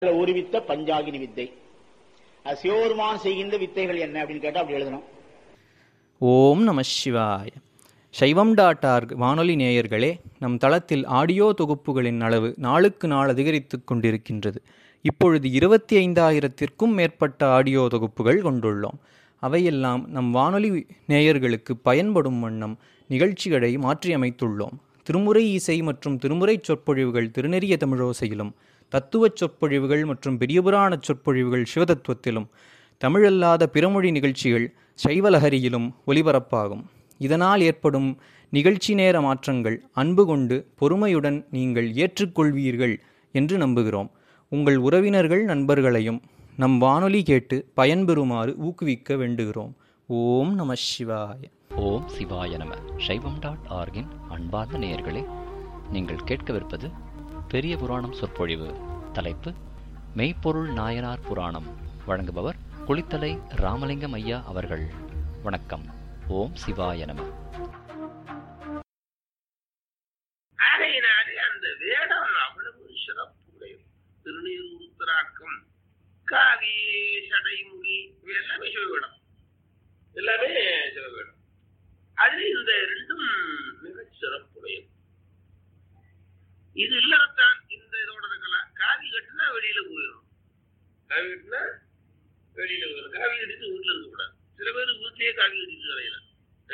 உருவித்த பஞ்சாகினி வித்தை அது சிவபெருமான் செய்கின்ற வித்தைகள் என்ன அப்படின்னு கேட்டா அப்படி எழுதணும் ஓம் நம சிவாய சைவம் டாட் ஆர்க் வானொலி நேயர்களே நம் தளத்தில் ஆடியோ தொகுப்புகளின் அளவு நாளுக்கு நாள் அதிகரித்து கொண்டிருக்கின்றது இப்பொழுது இருபத்தி ஐந்தாயிரத்திற்கும் மேற்பட்ட ஆடியோ தொகுப்புகள் கொண்டுள்ளோம் அவையெல்லாம் நம் வானொலி நேயர்களுக்கு பயன்படும் வண்ணம் நிகழ்ச்சிகளை மாற்றியமைத்துள்ளோம் திருமுறை இசை மற்றும் திருமுறை சொற்பொழிவுகள் திருநெறிய தமிழோசையிலும் தத்துவச் சொற்பொழிவுகள் மற்றும் பெரியபுராண சொற்பொழிவுகள் சிவதத்துவத்திலும் தமிழல்லாத பிறமொழி நிகழ்ச்சிகள் சைவலஹரியிலும் ஒலிபரப்பாகும் இதனால் ஏற்படும் நிகழ்ச்சி நேர மாற்றங்கள் அன்பு கொண்டு பொறுமையுடன் நீங்கள் ஏற்றுக்கொள்வீர்கள் என்று நம்புகிறோம் உங்கள் உறவினர்கள் நண்பர்களையும் நம் வானொலி கேட்டு பயன்பெறுமாறு ஊக்குவிக்க வேண்டுகிறோம் ஓம் நம சிவாய ஓம் சிவாய நம சைவம் டாட் ஆர்கின் அன்பார்ந்த நேயர்களே நீங்கள் கேட்கவிருப்பது பெரிய புராணம் சொற்பொழிவு தலைப்பு மெய்ப்பொருள் நாயனார் புராணம் வழங்குபவர் குளித்தலை ராமலிங்கம் ஐயா அவர்கள் வணக்கம் ஓம் சிவாய நம ஆகையினாலே அந்த வேடம் அவ்வளவு சிறப்புடையது திருநீர் உருத்தராக்கம் காவி சடைமுடி இவை எல்லாமே சிவவேடம் எல்லாமே சிவவேடம் அது இந்த ரெண்டும் மிகச் சிறப்புடையது இது இல்லாதான் இந்த இதோட இருக்கலாம் காவி கட்டினா வெளியில போயிடும் காவி கட்டினா வெளியில போயிடும் காவி கட்டிட்டு வீட்டுல இருக்க கூடாது சில பேர் வீட்லயே காவி கட்டிட்டு வரையலாம்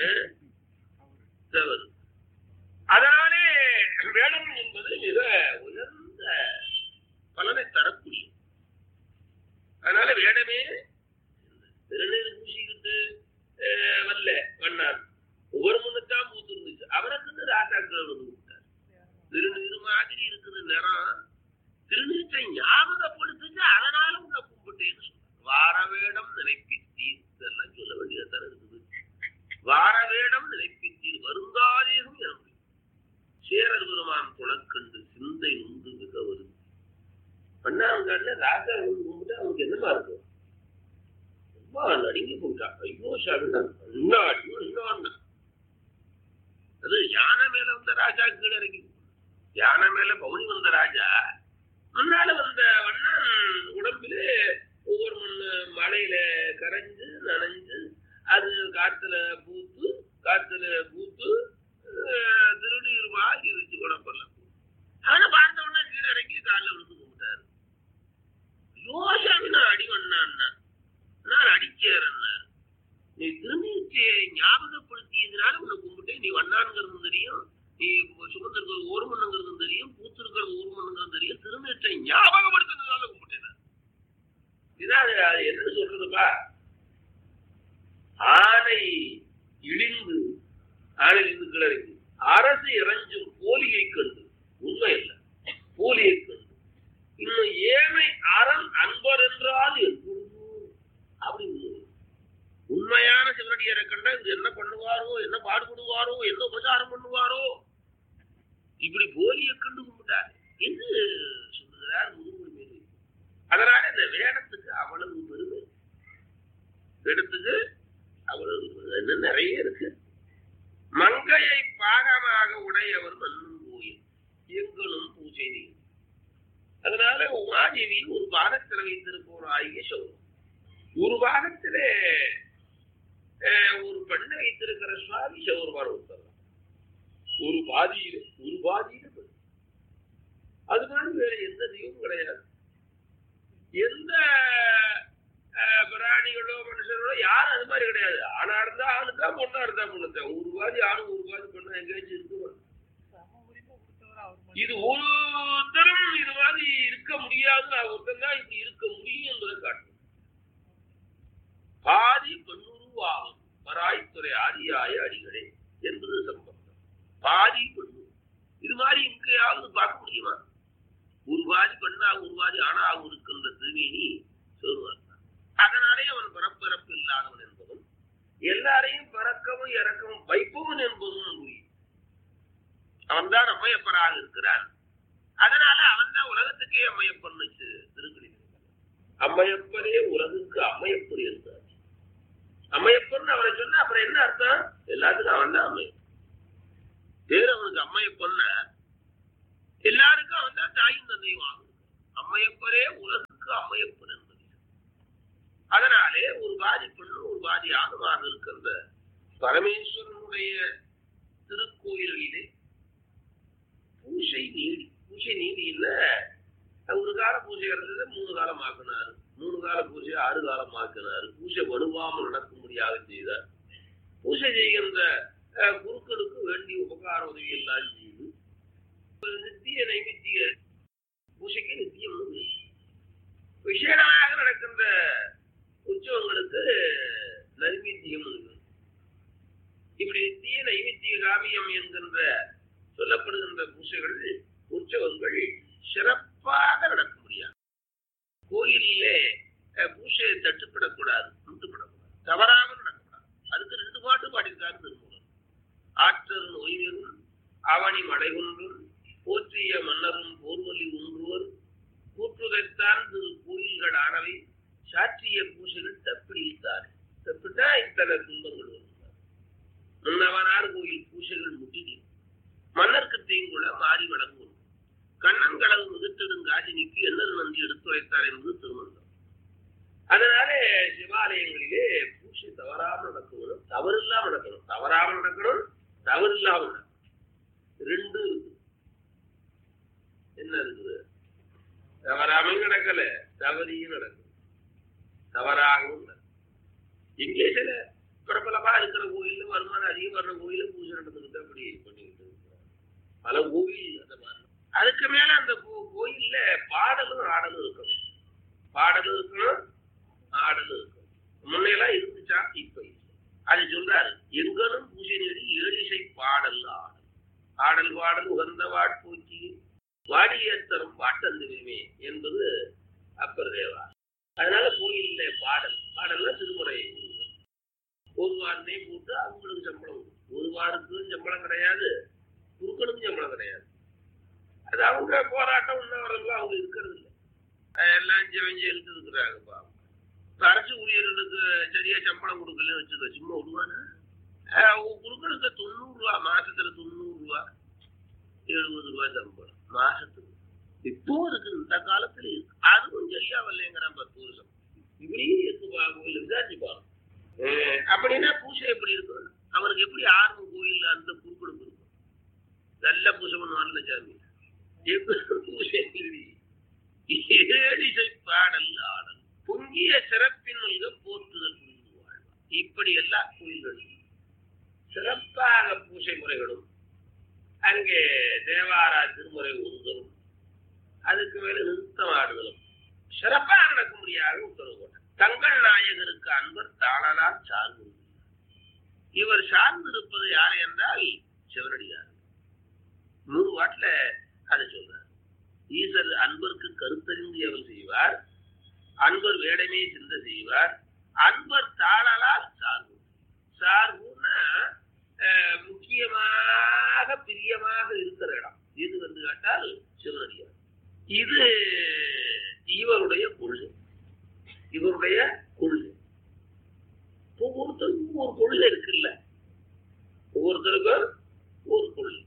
தவறு அதனாலே வேடம் என்பது மிக உயர்ந்த பலனை தரக்கூடிய அதனால வேடமே திருநீர் பூசிக்கிட்டு அஹ், வரல வண்ணார் ஒவ்வொரு முன்னத்தான் பூத்து இருந்துச்சு அவனுக்கு ராசாக்கள் வந்து விட்டார் திருநீர் மாதிரி இருக்குது நிறம் திருநீற்றை ஞாபகப்படுத்துச்சு அதனால உன்னை கும்பிட்டேன்னு சொன்னார் வார வேடம் நினைப்பித்தீர் இதெல்லாம் சொல்ல வேண்டியதான் இருக்குது வார வேடம் நினைப்பித்தீர் வருங்காதேகம் என சேரர் பெருமான் குளக்கண்டு சிந்தை உண்டு மிக வருது பண்ணாங்கால ராஜா வந்து கும்பிட்டு அவனுக்கு என்னமா இருக்கும் ரொம்ப நடுங்கி போயிட்டான் ஐயோ சாமிதான் அண்ணாடியோ இன்னொன்னு அது யானை மேல வந்த ராஜா கீழே இறங்கி யானை மேல பவுனி வந்த ராஜா முன்னால வந்த வண்ணன் உடம்பிலே ஒவ்வொரு மண்ணு மலையில கரைஞ்சு நனைஞ்சு அது காத்துல பூத்து காத்துல பூத்து அஹ், திருநீர் மாதிரி இருந்துச்சு உடம்புல அவனை பார்த்த உடனே கீழே இறங்கி காலில் விழுந்து கும்பிட்டாரு யோசாமி நான் அடி வண்ணான்னா நான் அடிச்சேரன்னாரு நீ திருநீர்ச்சியை ஞாபகப்படுத்தியதுனால உன்னை கும்பிட்டேன் நீ வண்ணான்ங்கிறது தெரியும் நீ சுமந்திருக்கிறது ஒரு மண்ணுங்கிறது தெரியும் பூத்திருக்கிறது ஒரு மண்ணுங்கிறது தெரியும் திருநீற்றை ஞாபகப்படுத்தினதுனால கும்பிட்டேன் நான். இதான் அது அது என்ன சொல்றதுப்பா ஆனை இழிந்து ஆனை இருந்து கிளறி அரசு இறஞ்சும் போலியை கண்டு உண்மை இல்லை போலியை கண்டு இன்னும் ஏமை அரண் அன்பர் என்றால் எப்பொழுதோ அப்படின்னு உண்மையான சிவனடியரை கண்டா இது என்ன பண்ணுவாரோ என்ன பாடுபடுவாரோ என்ன உபசாரம் பண்ணுவாரோ இப்படி போலியை கண்டு கும்பிட்டார் என்று சொல்லுகிறார் முதுகுடி மேலே அதனால இந்த வேடத்துக்கு அவ்வளவு பெருமை வேடத்துக்கு அவ்வளவு பெருமை. இன்னும் நிறைய இருக்கு மங்கையை பாகமாக உடையவர் மண்ணும் கோயில் எங்கனும் பூஜை நீர் அதனால உமாதேவி ஒரு பாகத்தில் வைத்திருப்போர் ஆகிய சௌரம் ஒரு பாகத்திலே அஹ், ஒரு பெண்ணை வைத்திருக்கிற சுவாமி சௌரமான உத்தரவு ஒரு பாதியில ஒரு பாதியில பெண் அது மாதிரி வேற எந்த தெய்வமும் கிடையாது எந்த அஹ், பிராணிகளோ மனுஷர்களோ யாரும் அது மாதிரி கிடையாது ஆணா இருந்தா ஆணுக்கா பொண்ணா இருந்தா பொண்ணுதான் ஒரு பாதி ஆணு ஒரு பாதி பொண்ணு எங்கேயாச்சும் இருக்குமா இது ஒருத்தரும் இது மாதிரி இருக்க முடியாது நான் ஒருத்தன் தான் இப்படி இருக்க முடியும் என்பதை காட்டும் பாதி பெண்ணுருவாகும் பராய்த்துறை ஆதியாய அடிகளே என்பது சம்பந்தம் பாதி பெண்ணு இது மாதிரி எங்கேயாவது பார்க்க முடியுமா ஒரு பாதி பெண்ணாக ஒரு பாதி ஆணாக இருக்கின்ற திருமேனி சொல்வார் அதனாலே அவன் பிறப்பிறப்பு இல்லாதவன் என்பதும் எல்லாரையும் பிறக்கவும் இறக்கவும் வைப்பவன் என்பதும் உறுதி அவன் தான் அம்மையப்பராக இருக்கிறான் அதனால அவன் தான் உலகத்துக்கே அம்மையப்பன் வச்சு திருக்கடி அம்மையப்பரே உலகுக்கு அம்மையப்பர் இருந்தார் அம்மையப்பன் அவரை சொன்னா அப்புறம் என்ன அர்த்தம் எல்லாத்துக்கும் அவன் தான் அம்மையப்பன் பேர் அவனுக்கு அம்மையப்பன் எல்லாருக்கும் அவன் தான் தாயும் தந்தையும் ஆகும் அம்மையப்பரே உலகுக்கு அம்மையப்பர் என்பது அதனாலே ஒரு பாதி பெண்ணு ஒரு பாதி ஆணுமாக இருக்கின்ற பரமேஸ்வரனுடைய திருக்கோயில்களிலே பூசை நீடி பூசை நீடியில் ஒரு கால பூஜை இருந்தது மூணு காலம் ஆக்கினார் மூணு கால பூஜை ஆறு காலம் ஆக்கினார் பூஜை வலுவாமல் நடக்கும்படியாக செய்தார் பூஜை செய்கின்ற அஹ், குருக்களுக்கு வேண்டிய உபகார உதவி எல்லாம் செய்து ஒரு நித்திய நைமித்திய பூஜைக்கு நித்தியம் உண்டு. விசேடமாக நடக்கின்ற உற்சவங்களுக்கு நைமித்தியம் உண்டு. இப்படி நித்திய நைமித்திய காவியம் என்கின்ற சொல்லப்படுகின்ற பூஜைகள் உற்சவங்கள் சிறப்பாக நடக்க முடியாது கோயிலிலே அஹ், பூஜை தட்டுப்படக்கூடாது முட்டுப்படக்கூடாது தவறாமல் நடக்கக்கூடாது அதுக்கு ரெண்டு பாட்டு பாடியிருக்காரு திருமூலர் ஆற்றல் ஒய்வரும் அவனி மடைகுன்றும் போற்றிய மன்னரும் போர்வலி உண்டுவர் கூற்றுதைத்தான் திரு கோயில்கள் ஆனவை சாற்றிய பூசைகள் தப்பிடித்தார் தப்பிட்டா இத்தனை துன்பங்கள் வருகிறார் முன்னவனார் கோயில் பூசைகள் முட்டிடி மன்னர்க்கு தீங்குல மாறி வழங்கும் கண்ணன் களவு முதிர்த்திடும் காஜினிக்கு என்னல் நந்தி எடுத்துரைத்தார் என்பது திருமந்தம் அதனால சிவாலயங்களிலே பூசை தவறாமல் நடக்கணும் தவறில்லாம நடக்கணும் தவறாமல் நடக்கணும் தவறில்லாம நடக்கணும் ரெண்டு இருக்கு என்ன இருக்குது தவறாமல் நடக்கல தவறியும் நடக்கும் தவறாகவும் நடக்கும் இங்கே சில பிரபலமா இருக்கிற கோயில்ல வருமானம் அதிகம் வர்ற கோயில பூஜை நடந்துக்கிட்டு அப்படி பண்ணிக்கிட்டு இருக்கிறாங்க பல கோயில் அந்த மாதிரி அதுக்கு மேல அந்த கோ- கோயில்ல பாடலும் ஆடலும் இருக்கணும் பாடலும் இருக்கணும் ஆடலும் இருக்கணும் முன்னையெல்லாம் இருந்துச்சா இப்ப இல்லை. அது சொல்றாரு எங்கனும் பூஜை நேடி ஏழிசை பாடல் ஆடல் ஆடல் பாடல் உகந்த வாட்பூச்சி வாடியேத்தரும் பாட்டந்துமே என்பது அப்பர் தேவா அதனால கோயில்ல பாடல் பாடல்னா திருமுறை ஒரு வாரனே போட்டு அவங்களுக்கு சம்பளம் உண்டு. ஒரு வாரத்துக்கும் சம்பளம் கிடையாது குருக்களுக்கும் சம்பளம் கிடையாது அது அவங்க போராட்டம் உள்ளவர்கள் அவங்க இருக்கிறது இல்லை எல்லாம் ஜெவஞ்சி எழுத்து இருக்கிறாங்க பாவம் இப்ப அரசு ஊழியர்களுக்கு சரியா சம்பளம் கொடுக்கலன்னு வச்சுக்க சும்மா விடுவானா அஹ் அவங்க கொடுக்கறது தொண்ணூறு ரூபா மாசத்துல தொண்ணூறு ரூபா எழுபது ரூபாய் சம்பளம் மாசத்துக்கு இப்போ இருக்கு இந்த காலத்துல இருக்கு அதுவும் சரியா வரலைங்கிறான் பத்து வருஷம் இப்படியும் இருக்கு பா கோயில் விசாரிச்சு பாருங்க அஹ் அப்படின்னா பூஜை எப்படி இருக்கும் அவனுக்கு எப்படி ஆர்வம் கோயில்ல அந்த குறுக்கெடுப்பு இருக்கும் நல்ல பூஜை பண்ணுவான்ல சாமி எப்படி பூஜை இல்லை. ஏழிசை பாடல் ஆடல் பொங்கிய சிறப்பின் மிக போற்றுதல் புரிந்து வாழ்வார் இப்படி எல்லா கோயில்களும் சிறப்பாக பூஜை முறைகளும் அங்கே தேவாரா திருமுறை ஒருதலும் அதுக்கு மேல நிறுத்தம் ஆடுதலும் சிறப்பாக நடக்க முடியாது உத்தரவு போட்டார் தங்கள் நாயகருக்கு அன்பர் தாளலால் சார்ந்து இவர் சார்ந்திருப்பது யார் என்றால் சிவனடியார் நூறு வாட்டில் அதை சொல்றார் ஈசர் அன்பருக்கு கருத்தறிந்து அவர் செய்வார் அன்பர் வேடமே சிந்த செய்வார் அன்பர் தாளலால் சார்பு சார்புன்னா அஹ், முக்கியமாக பிரியமாக இருக்கிற இடம் இது வந்து கேட்டால் சிவனடியார் இது இவருடைய கொள்கை இவருடைய கொள்கை ஒவ்வொருத்தருக்கும் ஒரு கொள்கை இருக்குல்ல ஒவ்வொருத்தருக்கும் ஒரு கொள்கை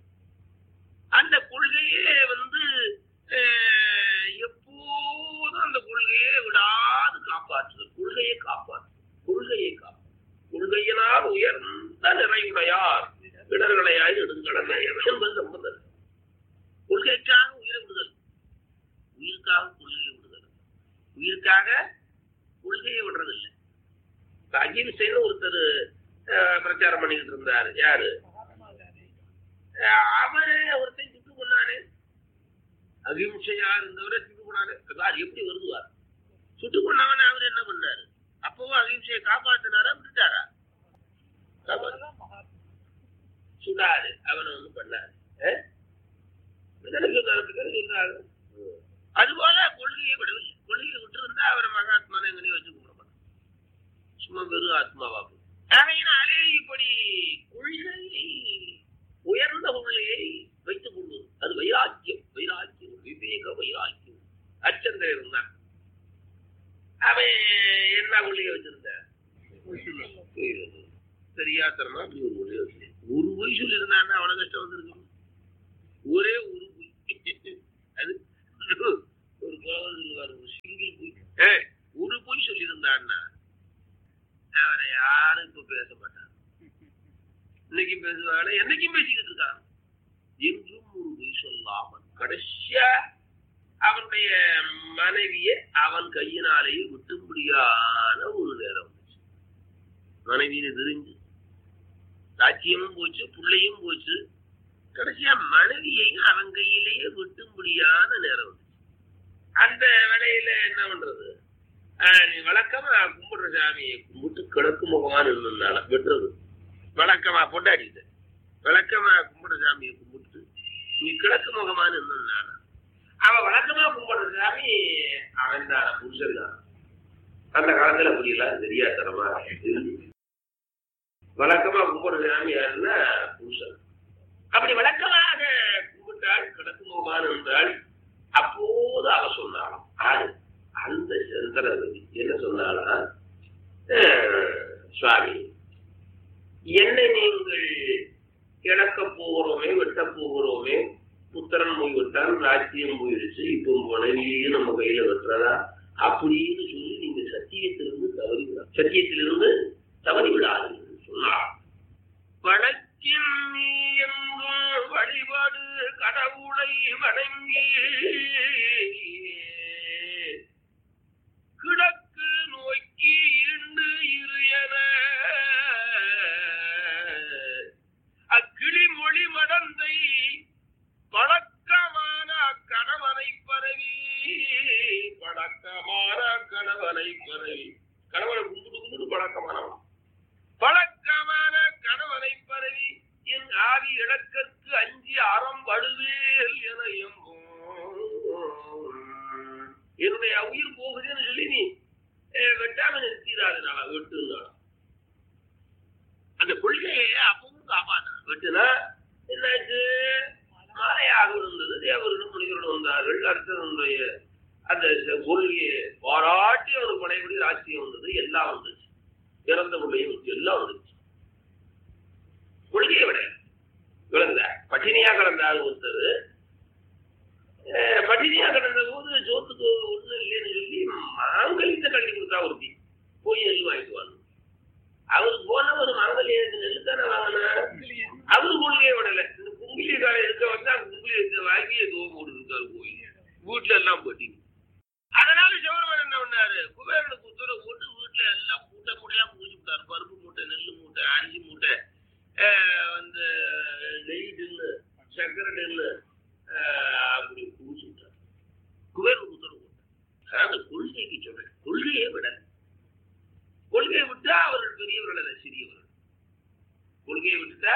அந்த கொள்கையே வந்து அஹ், எப்போதும் அந்த கொள்கையை விடாது காப்பாற்றுதல் கொள்கையை காப்பாற்று கொள்கையை காப்பாற்று கொள்கையினால் உயர்ந்த நிறைவுடையார் இடர்களையாய் நெடுங்கடமை என்பது சம்பந்தம் கொள்கைக்காக உயிரை விடுதல் உயிருக்காக கொள்கையை விடுதல் உயிருக்காக கொள்கையை விடுறதில்லை இப்ப அகிம்சைன்னு ஒருத்தர் அஹ், பிரச்சாரம் பண்ணிக்கிட்டு இருந்தாரு யாரு அஹ், அவரு ஒருத்தன் சுட்டு கொண்டானே அகிம்சையா இருந்தவரை சுட்டு கொண்டாரு அது எப்படி வருதுவார் சுட்டு கொண்டவன அவர் என்ன பண்ணாரு அப்பவும் அகிம்சையை காப்பாத்தினாரா விட்டுட்டாரா காப்பாத்து. சுடாரு அவனை வந்து பண்ணாரு அஹ்? விடுதலைக்கு தரத்துக்கு சொல்றாரு அதுபோல கொள்கையை விடவில்லை கொள்கையை விட்டு அவரை மகாத்மான எங்கனையும் வச்சு கும்பிட சும்மா வெறும் ஆத்மாவா போய். ஆகையினாலே இப்படி கொள்கையை உயர்ந்த கொள்கையை வைத்துக் கொள்வது அது வைராக்கியம் வைராக்கியம் விவேக வைராக்கியம் அச்சந்திரன் இருந்தான் அவன் என்ன கொள்கையை வச்சிருந்தான் தெரியாதனமா அப்படி ஒரு கொள்கையை வச்சிருந்தான் ஒரு பொய் சொல்லியிருந்தான்னா அவ்வளவு கஷ்டம் வந்திருக்கும் ஒரே ஒரு பொய் அது புலவர் சொல்லுவார் ஒரு சிங்கிள் பொய் ஏ ஒரு பொய் சொல்லியிருந்தான்னா அவரை யாரும் இப்ப பேச மாட்டாங்க இன்னைக்கும் பேசுவாங்க என்னைக்கும் பேசிக்கிட்டு இருக்காங்க என்றும் ஒரு பொய் சொல்லாமல் கடைசியா அவனுடைய மனைவியை அவன் கையினாலேயே விட்டு முடியாத ஒரு நேரம் வந்துச்சு மனைவியை தெரிஞ்சு சாட்சியமும் போச்சு பிள்ளையும் போச்சு கடைசியா மனைவியையும் அவன் கையிலேயே விட்டு முடியாத நேரம் வந்துச்சு அந்த வேலையில என்ன பண்றது ஆஹ் நீ வழக்கமா கும்பிடுற சாமியை கும்பிட்டு கிழக்கு முகமா நின்றுனால வெட்டுறது வழக்கமா பொண்டாடிட்டு விளக்கமா கும்பிடுற சாமியை கும்பிட்டு நீ கிழக்கு முகமா நின்றுனால அவன் வழக்கமா கும்பிடுற சாமி அவன் தான் புருஷன் தான் அந்த காலத்துல அப்படியெல்லாம் தெரியாதனமா இருந்துச்சு வழக்கமா கும்பிடுற சாமி யாருன்னா புருஷன் அப்படி வழக்கமாக கும்பிட்டாள் கிழக்கு முகமான என்றால் அப்போது அவ சொன்னாளாம் ஆறு அந்த சந்திரவதி என்ன சொன்னாலாம் சுவாமி என்னை நீங்கள் இழக்க போகிறோமே வெட்ட போகிறோமே புத்திரன் போய் விட்டான் ராஜ்யம் போயிடுச்சு இப்போ மனைவியையும் நம்ம கையில வெட்டுறதா அப்படின்னு சொல்லி நீங்க சத்தியத்திலிருந்து தவறி விடா சத்தியத்திலிருந்து தவறி விடாது சொன்னார் வழக்கின் நீ எங்கும் வழிபாடு கடவுளை வணங்கி கிழக்கு நோக்கி இருண்டு இரு என அக்கிளி மொழி மடந்தை பழக்கமான கணவனை பரவி பழக்கமான கணவனை பரவி கணவனை கும்பிட்டு கும்பிட்டு பழக்கமானவன் பழக்கமான கணவனை பரவி என் ஆவி இழக்கற்கு அஞ்சி அறம் படுவேல் என எம்பும் என்னுடைய உயிர் போகுதுன்னு சொல்லி நீ அஹ், வெட்டாம நிறுத்திடாதனால வெட்டுனால அந்த கொள்கையை அப்பவும் காப்பாற்ற வெட்டுனா என்னாச்சு மாலையாக இருந்தது தேவர்களும் முனிவர்களும் வந்தார்கள் அடுத்தவனுடைய அந்த கொள்கையை பாராட்டி அவர் படையபடி ராஜ்யம் வந்தது எல்லாம் வந்துச்சு இறந்த பிள்ளையும் வச்சு எல்லாம் வந்துச்சு கொள்கையை விட விளங்குதா பட்டினியா கிடந்தாரு ஒருத்தர் அஹ், பட்டினியா கிடந்த போது சோத்துக்கு ஒண்ணு இல்லைன்னு சொல்லி மாங்கல்யத்தை கட்டி கொடுத்தா ஒருத்தி போய் நெல் வாங்கிட்டு வரணும் அவரு போன ஒரு மாங்கல்யத்துக்கு நெல் தானே வாங்கினா அவரு கொள்கையை விடல இந்த குங்கிலி காலை இருக்க வந்தா குங்கிலி வாங்கி ஏதோ போட்டுருக்காரு கோயில் வீட்டுல எல்லாம் போட்டிங்க அதனால சிவருமன் என்ன பண்ணாரு குபேரனுக்கு உத்தரவு போட்டு வீட்டுல எல்லாம் மூட்டை மூட்டையா பூஜை விட்டாரு பருப்பு மூட்டை நெல் மூட்டை அரிசி மூட்டை ஆஹ் வந்து நெய் டின்னு சர்க்கரை டின்னு ஆஹ் அப்படி பூஜை விட்டாரு குபேரனுக்கு உத்தரவு போட்டார் அந்த கொள்கைக்கு சொல்றேன் கொள்கையை விட கொள்கையை விட்டா அவர்கள் பெரியவர்கள் அல்ல சிறியவர்கள் கொள்கையை விட்டுட்டா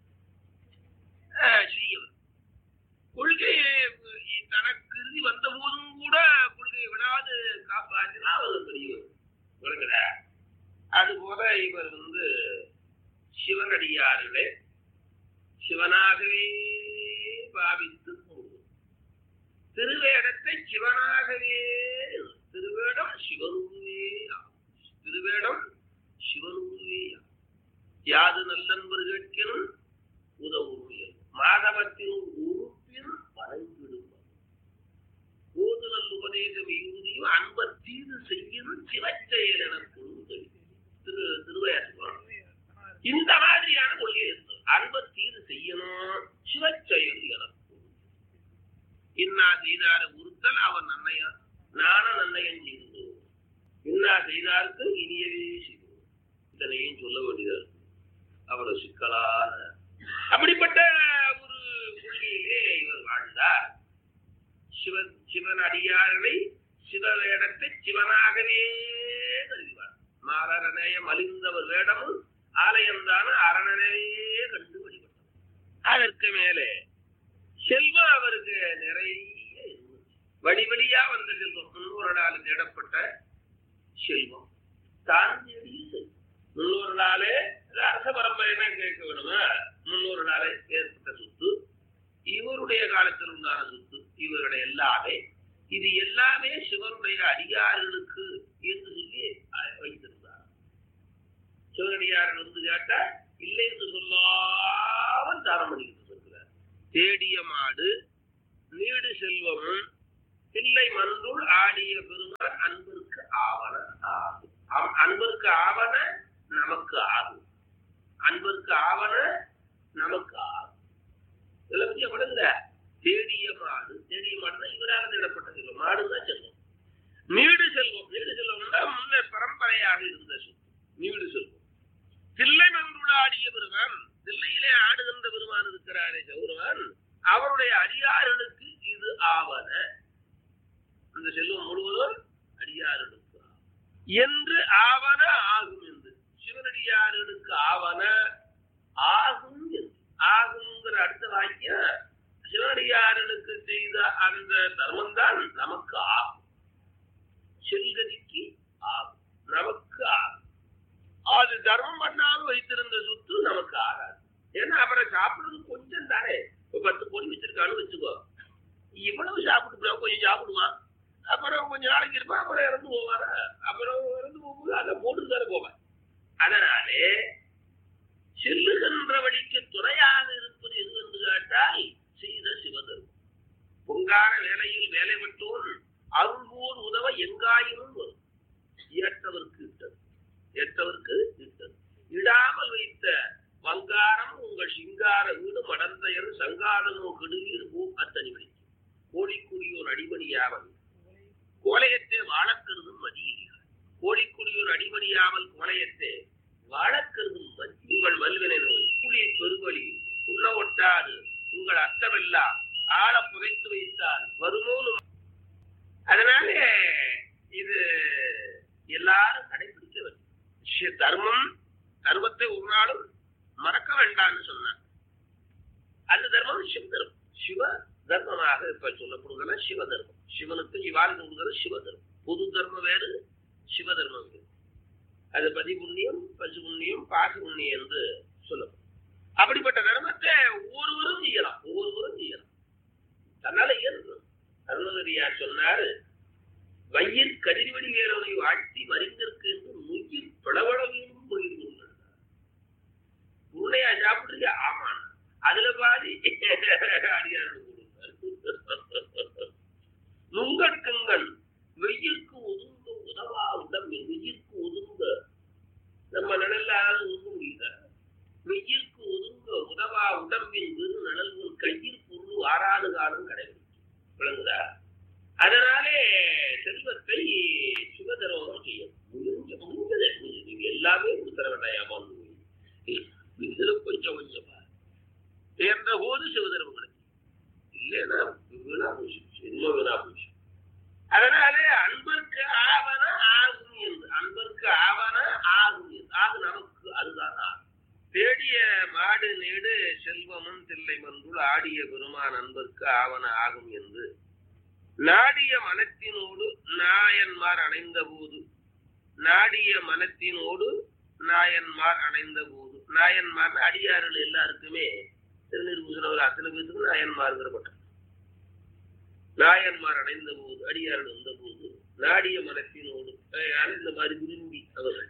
ஆஹ் சிறியவர் கொள்கையை தனக்கு இறுதி வந்த போதும் கூட கொள்கையை விடாது காப்பாற்றினா அவர் பெரியவர் விளங்குதா அது போல இவர் வந்து சிவனடியார்களே சிவனாகவே பாவித்து கூறுவோம் திருவேடத்தை சிவனாகவே திருவேடம் சிவனுருவே ஆகும். திருவேடம் சிவனுருவே ஆகும். யாது நல்லன்பர் கேட்கினும் உதவுமையல் மாதவத்தின் உறுப்பின் வணங்கிடும் ஓதுதல் உபதேசம் இறுதியும் அன்பர் தீது செய்யும் சிவச்செயல் என கொள்ளுதல் திரு திருவையாற்றுவாங்க இந்த மாதிரியான கொள்கை இருக்கு அன்பர் தீது செய்யணும் சிவச்செயல் என கொள்ளுதல். இன்னா செய்தார உறுத்தல் அவர் நன்மையா நான நன்னயம் செய்து இன்னா செய்தாருக்கு இனியவே செய்வோம் இதனையும் சொல்ல வேண்டியதா இருக்கு அவ்வளவு சிக்கலான அப்படிப்பட்ட ஒரு கொள்கையிலே இவர் வாழ்ந்தார் சிவன் சிவன் அடியார்களை சிவவேடத்தை சிவனாகவே கருதிவார் மாலரநேயம் அழிந்தவர் வேடமும் ஆலயம்தான அரணனையே கண்டு வழிபட்டார் அதற்கு மேலே செல்வம் அவருக்கு நிறைய இருந்துச்சு. வழி வழியா வந்த செல்வம் முன்னோர்களால் தேடப்பட்ட செல்வம் தான் தேடிய செல்வம் முன்னோர்களாலே அரச பரம்பரைனா கேட்க வேணுமா முன்னோர்களாலே ஏற்பட்ட சொத்து இவருடைய காலத்தில் உண்டான சொத்து இவருடைய எல்லாமே இது எல்லாமே சிவனுடைய அடியார்களுக்கு என்று சொல்லி அஹ், வைத்திருந்தார் சிவனடியார்கள் வந்து கேட்டா இல்லை என்று சொல்லாமல் தானம் பண்ணிக்கிட்டு இருக்கிறார் தேடிய மாடு நீடு செல்வமும் தில்லை மன்றுள் ஆடிய பெருமான் அன்பிற்கு ஆவன ஆகும் அவ் அன்பிற்கு ஆவன நமக்கு ஆகும் அன்பிற்கு ஆவன நமக்கு ஆகும் இதுல பத்தி எவ்வளவுங்க தேடிய மாடு தேடிய மாடுனா இவரால் தேடப்பட்ட செல்வம் மாடுதான் செல்வம் நீடு செல்வம் நீடு செல்வம்னா முன்ன பரம்பரையாக இருந்த சொத்து நீடு செல்வம் தில்லை மன்றுள் ஆடிய பெருமான் தில்லையிலே ஆடுகின்ற பெருமான் இருக்கிறாரே சௌரவன் அவருடைய அடியார்களுக்கு இது ஆவன அந்த செல்வம் முழுவதும் அடியார்களுக்கு ஆகும். என்று ஆவன ஆகும் என்று சிவனடியார்களுக்கு ஆவன ஆகும் என்று ஆகுங்கிற அடுத்த வாக்கியம் சிவனடியார்களுக்கு செய்த அந்த தர்மம் தான் நமக்கு ஆகும் செல்கதிக்கு ஆகும் நமக்கு ஆகும் அது தர்மம் பண்ணாமல் வைத்திருந்த சொத்து நமக்கு ஆகாது ஏன்னா அப்புறம் சாப்பிடுறது கொஞ்சம் தானே இப்ப பத்து கோடி வச்சிருக்கான்னு வச்சுக்கோ இவ்வளவு சாப்பிட்டு கொஞ்சம் சாப்பிடுவான் அப்புறம் கொஞ்ச நாளைக்கு இருப்பான் அப்புறம் இறந்து போவாரா அப்புறம் இறந்து போகும்போது அதை போட்டு தானே போவேன் அதனாலே செல்லுகின்ற வழிக்கு துணையாக இருப்பது எது என்று கேட்டால் செய்த சிவதர்மம் பொங்கான வேலையில் வேலை விட்டோன் அருள்வோர் உதவ எங்காயினும் வரும் ஏற்றவர்க்கு இட்டது ஏற்றவர்க்கு இட்டது இடாமல் வைத்த வங்காரம் உங்கள் சிங்கார வீடு மடந்தையர் சங்காரமோ கெடுவீர் பூ அத்தனி வழி கோழிக்குடியோர் அடிபணியாமல் கோலையத்தே வாழக்கருதும் மதியில்லை கோழிக்குடியோர் அடிபணியாமல் கோலையத்தே வாழக்கருதும் மதி உங்கள் வல்வினை நோய் கூலி பெருவழி உள்ள ஒட்டாது உங்கள் அர்த்தமெல்லாம் ஆழ புதைத்து வைத்தால் வருமோனும் அதனால இது எல்லாரும் கடைபிடிக்க வேண்டும் ஷி- தர்மம் தர்மத்தை ஒரு நாளும் மறக்க வேண்டாம்னு சொன்னார் அந்த தர்மம் சிவ தர்மம் சிவ தர்மமாக இப்ப சொல்லப்படுவதெல்லாம் சிவ தர்மம் சிவனுக்கு இவ்வாறு கொடுக்கிறது சிவ தர்மம் பொது தர்மம் வேறு சிவ தர்மம் வேறு அது பதி புண்ணியம் பசு புண்ணியம் பாசி புண்ணியம் என்று சொல்லப்படும் அப்படிப்பட்ட தர்மத்தை ஒவ்வொருவரும் செய்யலாம் ஒவ்வொருவரும் செய்யலாம் தன்னால இயல்பு அருணகிரியார் சொன்னாரு வையில் கதிர்வடி வேறவனை வாழ்த்தி மறிந்திருக்கு என்று நுயிர் பிளவளவையும் போயிருந்தார் உருளையா சாப்பிடுறியா ஆமா அதுல பாதி அடியாருக்கு கொடுத்தார் நுங்கட்கங்கள் வெயிற்கு ஒதுங்க உதவா உடம்பு வெயிற்கு ஒதுங்க நம்ம நிழலால ஒதுங்க முடியல வெயிற்கு ஒதுங்க உதவா உடம்பின் வெறு நிழல்கள் கையில் பொருள் ஆறாது காலம் கடைபிடிக்கும் விளங்குதா அதனாலே செல்வத்தை சுகதரமாக செய்யும் முடிஞ்ச முடிஞ்சது நீங்க எல்லாமே கொடுத்துற வேண்டாம் இதுல கொஞ்சம் கொஞ்சமா என்ற போது சிவதர்மம் கிடைக்கும் இல்லைன்னா வீணா போச்சு சின்ன வீணா போச்சு அதனாலே அன்பருக்கு ஆவன ஆகும் என்று அன்பருக்கு ஆவன ஆகும் என்று ஆக நமக்கு அதுதான் ஆகும் தேடிய மாடு நீடு செல்வமும் தில்லை மன்றுள் ஆடிய பெருமான் அன்பருக்கு ஆவன ஆகும் என்று நாடிய மனத்தினோடு நாயன்மார் அணைந்த போது நாடிய மனத்தினோடு நாயன்மார் அணைந்த போது நாயன்மார் அடியார்கள் எல்லாருக்குமே திருநீர் அத்தனை பேருக்கு நாயன்மார்ங்கிற பட்டம் நாயன்மார் அடைந்த போது அடியார்கள் வந்த போது நாடிய மனத்தினோடு அஹ் இந்த மாதிரி விரும்பி அவர்கள்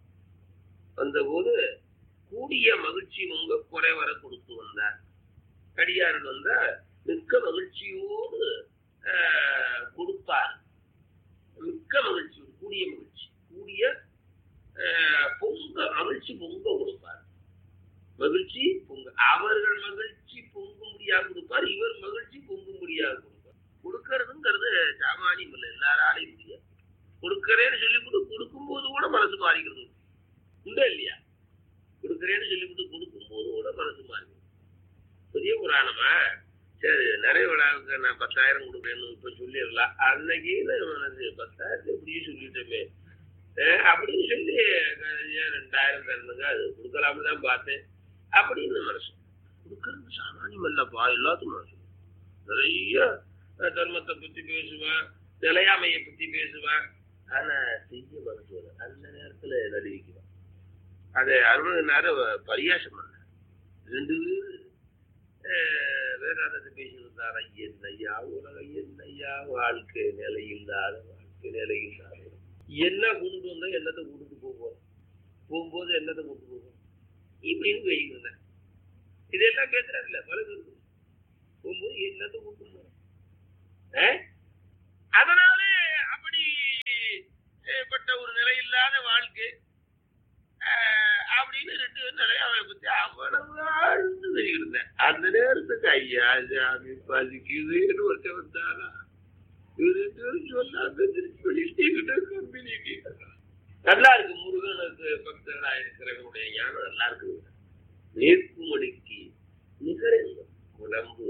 வந்தபோது கூடிய மகிழ்ச்சி உங்க குறை வர கொடுத்து வந்தார் அடியார்கள் வந்தா மிக்க மகிழ்ச்சியோடு ஆஹ், கொடுப்பார் மிக்க மகிழ்ச்சி கூடிய மகிழ்ச்சி கூடிய ஆஹ், பொங்க மகிழ்ச்சி பொங்க கொடுப்பார் மகிழ்ச்சி பொங்க அவர்கள் மகிழ்ச்சி பொங்கும்படியாக கொடுப்பார் இவர் மகிழ்ச்சி பொங்கும்படியாக கொடுப்பார் கொடுக்கறதுங்கிறது சாமானியம் இல்லை எல்லாராலையும் முடியாது கொடுக்கறேன்னு சொல்லிவிட்டு கொடுக்கும்போது கூட மனசு மாறிக்கிறது உண்டா இல்லையா கொடுக்கறேன்னு சொல்லிவிட்டு கொடுக்கும்போது கூட மனசு மாறிக்கிறது பெரிய புராணமா சரி நிறைய விழாவுக்கு நான் பத்தாயிரம் கொடுக்குறேன்னு இப்ப சொல்லிடலாம் அன்னைக்கு நான் மனசு பத்தாயிரத்தை எப்படியே சொல்லிட்டோமே அஹ் அப்படின்னு சொல்லி அஹ் ஏன் ரெண்டாயிரம் தரணுங்க அது கொடுக்கலாம்னு தான் பார்த்தேன் அப்படின்னு மனசு கொடுக்கறது சாமானியம் இல்லப்பா எல்லாத்துக்கும் மனசு நிறைய அஹ், தர்மத்தை பத்தி பேசுவேன் நிலையாமையை பத்தி பேசுவேன் ஆனா செய்ய மனசு வரும். அந்த நேரத்துல நடுவிக்குவேன் அதை அருணகினார பரியாசம் பண்ண ரெண்டு பேரு அஹ், வேதாந்தத்தை பேசியிருந்தார் ஐயன் ஐயா உலக ஐயன் ஐயா வாழ்க்கை நிலை இல்லாத வாழ்க்கை நிலை இல்லாத என்ன கூட்டிட்டு வந்தா என்னத்தை கூட்டிட்டு போவோம் போகும்போது என்னத்தை கூட்டிட்டு போவோம் இப்படின்னு பேசிக்கிறேன் இதெல்லாம் பேசுறாருல்ல பல பேருக்கு போகும்போது என்னத்தை கூட்டிட்டு போறோம் ஆ? அதனாலே அப்படி அஹ், பட்ட ஒரு நிலை இல்லாத வாழ்க்கை அஹ், அப்படின்னு ரெண்டு பேரும் நிறைய அவனை பத்தி அவ்வளவு ஆழ்ந்து தெரியிருந்தேன் அந்த நேரத்துக்கு ஐயா சாமி பசிக்குதுன்னு ஒருத்தன் வந்தாரா இவரு ரெண்டு பேரும் சொல்லாம திருப்பி வெளியிட்டு கம்பெனிக்கு நல்லா இருக்கு முருகனுக்கு பக்தர்களா இருக்கிறவனுடைய ஞானம் நல்லா இருக்கு நீர்க்குமடிக்கு நிகழ்ந்த குழம்பு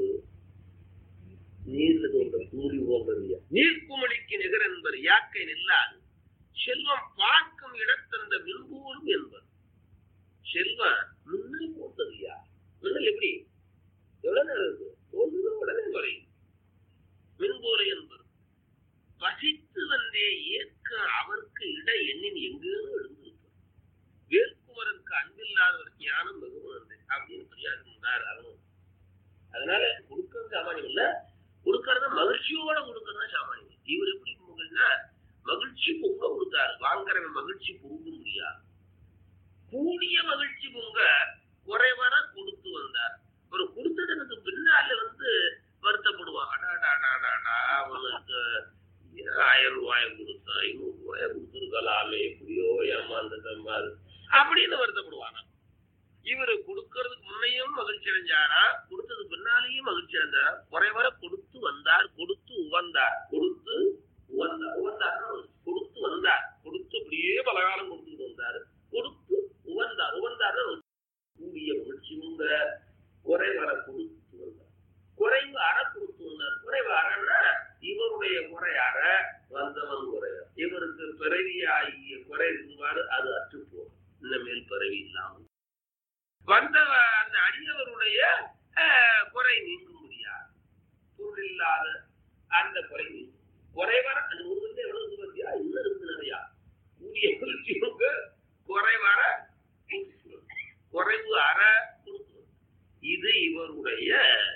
நீர்ல தோன்ற கூறி போன்றது நீர்க்குமணிக்கு நிகர் என்பர் யாக்கை நில்லாது செல்வம் பார்க்கும் இடத்தந்த விரும்பூரும் என்பர் செல்வம் மின்னல் போன்றது யா மின்னல் எப்படி எவ்வளவு நேரம் இருக்கு தோன்றுது உடனே குறையும் மின்போலை என்பர் வசித்து வந்தே ஏற்க அவருக்கு இட எண்ணின் எங்கேயோ எழுந்திருப்பார் வேட்குமரனுக்கு அன்பில்லாதவர் ஞானம் மிகவும் அப்படின்னு பெரியார் சொன்னார் அவனும் அதனால கொடுக்கறது சாமானியம் இல்ல கொடுக்கறத மகிழ்ச்சியோட கொடுக்கறதா சாமானியம் இவர் எப்படி பொங்கல்னா மகிழ்ச்சி பொங்க கொடுத்தாரு வாங்குறவன் மகிழ்ச்சி பொங்க முடியாது கூடிய மகிழ்ச்சி பொங்க குறைவர கொடுத்து வந்தார் ஒரு கொடுத்ததுக்கு பின்னால வந்து வருத்தப்படுவான் அடாடாடாடாடா அவனுக்கு ஆயிரம் ரூபாய் கொடுத்தான் ஐநூறு ரூபாய் கொடுத்துருக்கலாமே எப்படியோ ஏமாந்துட்டேன் பாரு அப்படின்னு வருத்தப்படுவானா இவரு கொடுக்கறதுக்கு முன்னையும் மகிழ்ச்சி அடைஞ்சாரா கொடுத்தது பின்னாலேயும் மகிழ்ச்சி அடைஞ்சாரா குறைவர கொடுத்து வந்தார் கொடுத்து உவந்தார் கொடுத்து உவந்தார் உவந்தார் கொடுத்து வந்தார் கொடுத்து அப்படியே பலகாலம் கொடுத்துட்டு வந்தார் கொடுத்து உவந்தார் உவந்தார் கூடிய மகிழ்ச்சி உங்க குறைவர கொடுத்து வந்தார் குறைவு அற கொடுத்து வந்தார் குறைவு அறன்னா இவருடைய குறை அற வந்தவன் குறை இவருக்கு பிறவியாகிய குறை இருந்துவாரு அது அற்றுப்போம் இனிமேல் பிறவி இல்லாமல் வந்த அந்த அடியவருடைய அஹ், குறை நீங்க முடியாது பொருள் இல்லாத அந்த குறை நீங்கும் குறைவர அது முருகன் எவ்வளவு இருக்கு பார்த்தியா இன்னும் இருக்கு நிறையா கூடிய மகிழ்ச்சியுங்க குறைவர குறைவு அற கொடுத்து இது இவருடைய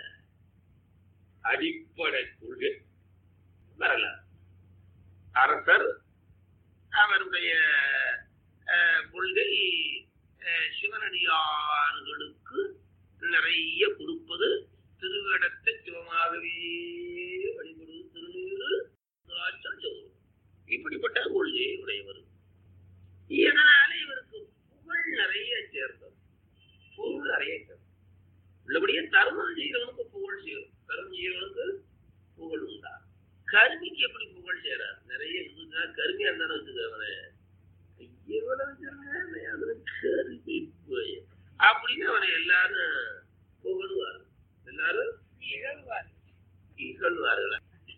அடிப்படை கொள்கை வரல அரசர் அவருடைய அஹ், கொள்கை அஹ், சிவனடியார்களுக்கு நிறைய கொடுப்பது திருவிடத்தை சிவமாகவே வழிபடுவது திருநீறு திராட்சம் சொல்லுவது இப்படிப்பட்ட கொள்கையை உடையவர் இதனால இவருக்கு புகழ் நிறைய சேர்ந்தது பொருள் நிறைய சேர்ந்தது உள்ளபடியே தர்மம் செய்கிறவனுக்கு புகழ் சேரும் தர்மம் செய்கிறவனுக்கு புகழ் உண்டா கருமிக்கு எப்படி புகழ் சேராது நிறைய இருக்குங்க கருமியா இருந்தாலும் வச்சுக்கவனே எவ்வளவு வச்சிருங்க அதுல கருமி போய் அப்படின்னு அவனை எல்லாரும் புகழுவாரு எல்லாரும் இகழ்வார் இகழ்வார்கள்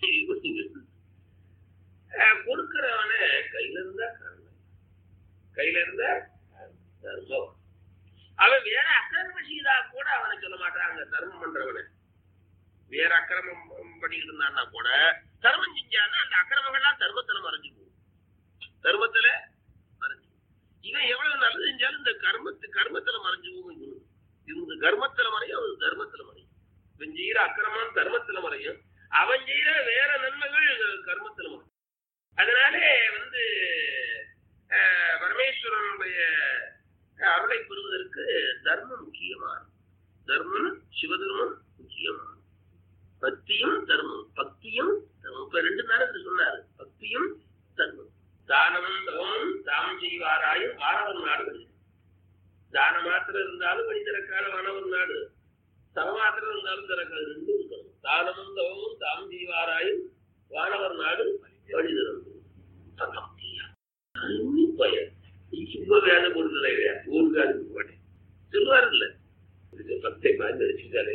கொடுக்கிறவன கையில இருந்தா கருணை கையில இருந்தா தர்மம் அவன் வேற அக்கிரமம் செய்தா கூட அவனை சொல்ல மாட்டாங்க தர்மம் பண்றவனை வேற அக்கிரமம் பண்ணிட்டு இருந்தான்னா கூட தர்மம் செஞ்சான்னா அந்த அக்கிரமங்கள்லாம் தர்மத்துல மறைஞ்சு போகும் தர்மத்துல மறைஞ்சு போகும். இவன் எவ்வளவு நல்லது செஞ்சாலும் இந்த கர்மத்து கர்மத்துல மறைஞ்சு போகும் இவனு இவங்க கர்மத்துல மறையும் அவன் தர்மத்துல மறையும் இவன் செய்யற அக்கிரமம் தர்மத்துல மறையும் அவன் செய்யற வேற நன்மைகள் கர்மத்துல மறையும் அதனாலே வந்து அஹ், பரமேஸ்வரனுடைய அருளை பெறுவதற்கு தர்மம் முக்கியமானது தர்மம் சிவதர்மம் முக்கியமானது பக்தியும் தர்மம் பக்தியும் தர்மம் இப்ப ரெண்டு நேரம் சொன்னாரு பக்தியும் தர்மம் தானமும் தவமும் தாம் செய்வாராயும் வானவர் நாடு வருது. தான மாத்திரம் இருந்தாலும் வழி திறக்காத வானவர் நாடு தவ மாத்திரம் இருந்தாலும் திறக்காது ரெண்டும் இருக்கணும் தானமும் தவமும் தாம் செய்வாராயும் வானவர் நாடு வழி திறந்து பக்தியா அருமை பயன் இப்ப வேத பொருள் ஊருக்காது மாட்டேன் சொல்லுவாரு இல்ல இது பக்தை மாதிரி வச்சுட்டாலே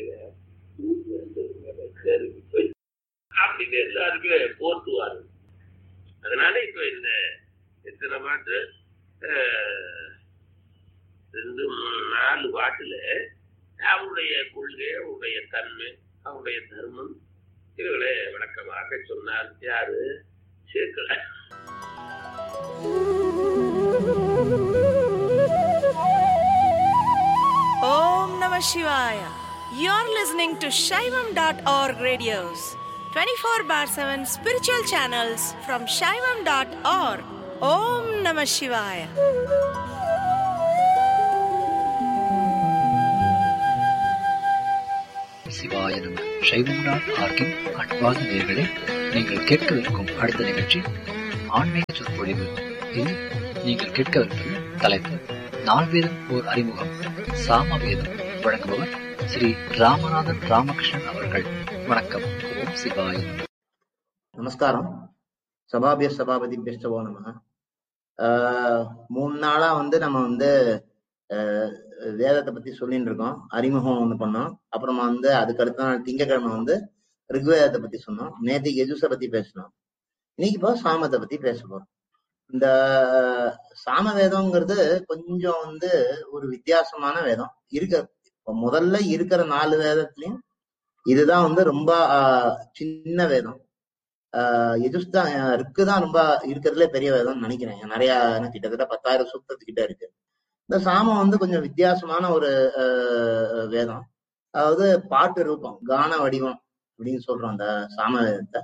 அப்படின்னு எல்லாருக்குமே போர்த்துவாரு அதனால இப்ப இந்த எத்தனை பாட்டு அஹ், ரெண்டு மூணு நாலு பாட்டுல அவருடைய கொள்கை அவருடைய தன்மை அவருடைய தர்மம் இவர்களை விளக்கமாக சொன்னார் யாரு சேர்க்கல Om Namah Shivaya. You're listening to Shaivam.org radios, 24 bar 7 spiritual channels from Shaivam.org. Om Namah Shivaya. சிவாய நம சைவம் டாட் ஆர்கின் அன்பார்ந்த நேயர்களே நீங்கள் கேட்கவிருக்கும் அடுத்த நிகழ்ச்சி ஆன்மீக சொற்பொழிவு இதில் நீங்கள் கேட்கவிருப்பது தலைப்பு நால்வேதம் ஓர் அறிமுகம் சாமவேதம் வழங்குபவர் ஸ்ரீ ராமநாதன் ராமகிருஷ்ணன் அவர்கள் வணக்கம் ஓம் சிவாய நமஸ்காரம் சபாபிய சபாபதிபியோ நம ஆஹ் மூணு நாளா வந்து நம்ம வந்து ஆஹ் வேதத்தை பத்தி சொல்லிட்டு இருக்கோம் அறிமுகம் ஒண்ணு பண்ணோம் அப்புறமா வந்து அதுக்கு அடுத்த நாள் திங்கக்கிழமை வந்து ரிக்வேதத்தை பத்தி சொன்னோம் நேற்று யஜுஸை பத்தி பேசணும் இன்னைக்கு இப்போ சாமத்தை பத்தி பேச போறோம் இந்த சாம வேதம்ங்கிறது கொஞ்சம் வந்து ஒரு வித்தியாசமான வேதம் இருக்க இப்ப முதல்ல இருக்கிற நாலு வேதத்துலயும் இதுதான் வந்து ரொம்ப ஆஹ் சின்ன வேதம் ஆஹ் எஜுஸ் தான் ரிக்கு தான் ரொம்ப இருக்கிறதுலே பெரிய வேதம்னு நினைக்கிறேன் நிறைய எனக்கு கிட்டத்தட்ட பத்தாயிரம் சூக்தத்துக்கிட்ட இருக்கு இந்த சாமம் வந்து கொஞ்சம் வித்தியாசமான ஒரு ஆஹ் வேதம் அதாவது பாட்டு ரூபம் கான வடிவம் அப்படின்னு சொல்றோம் அந்த சாம வேதத்தை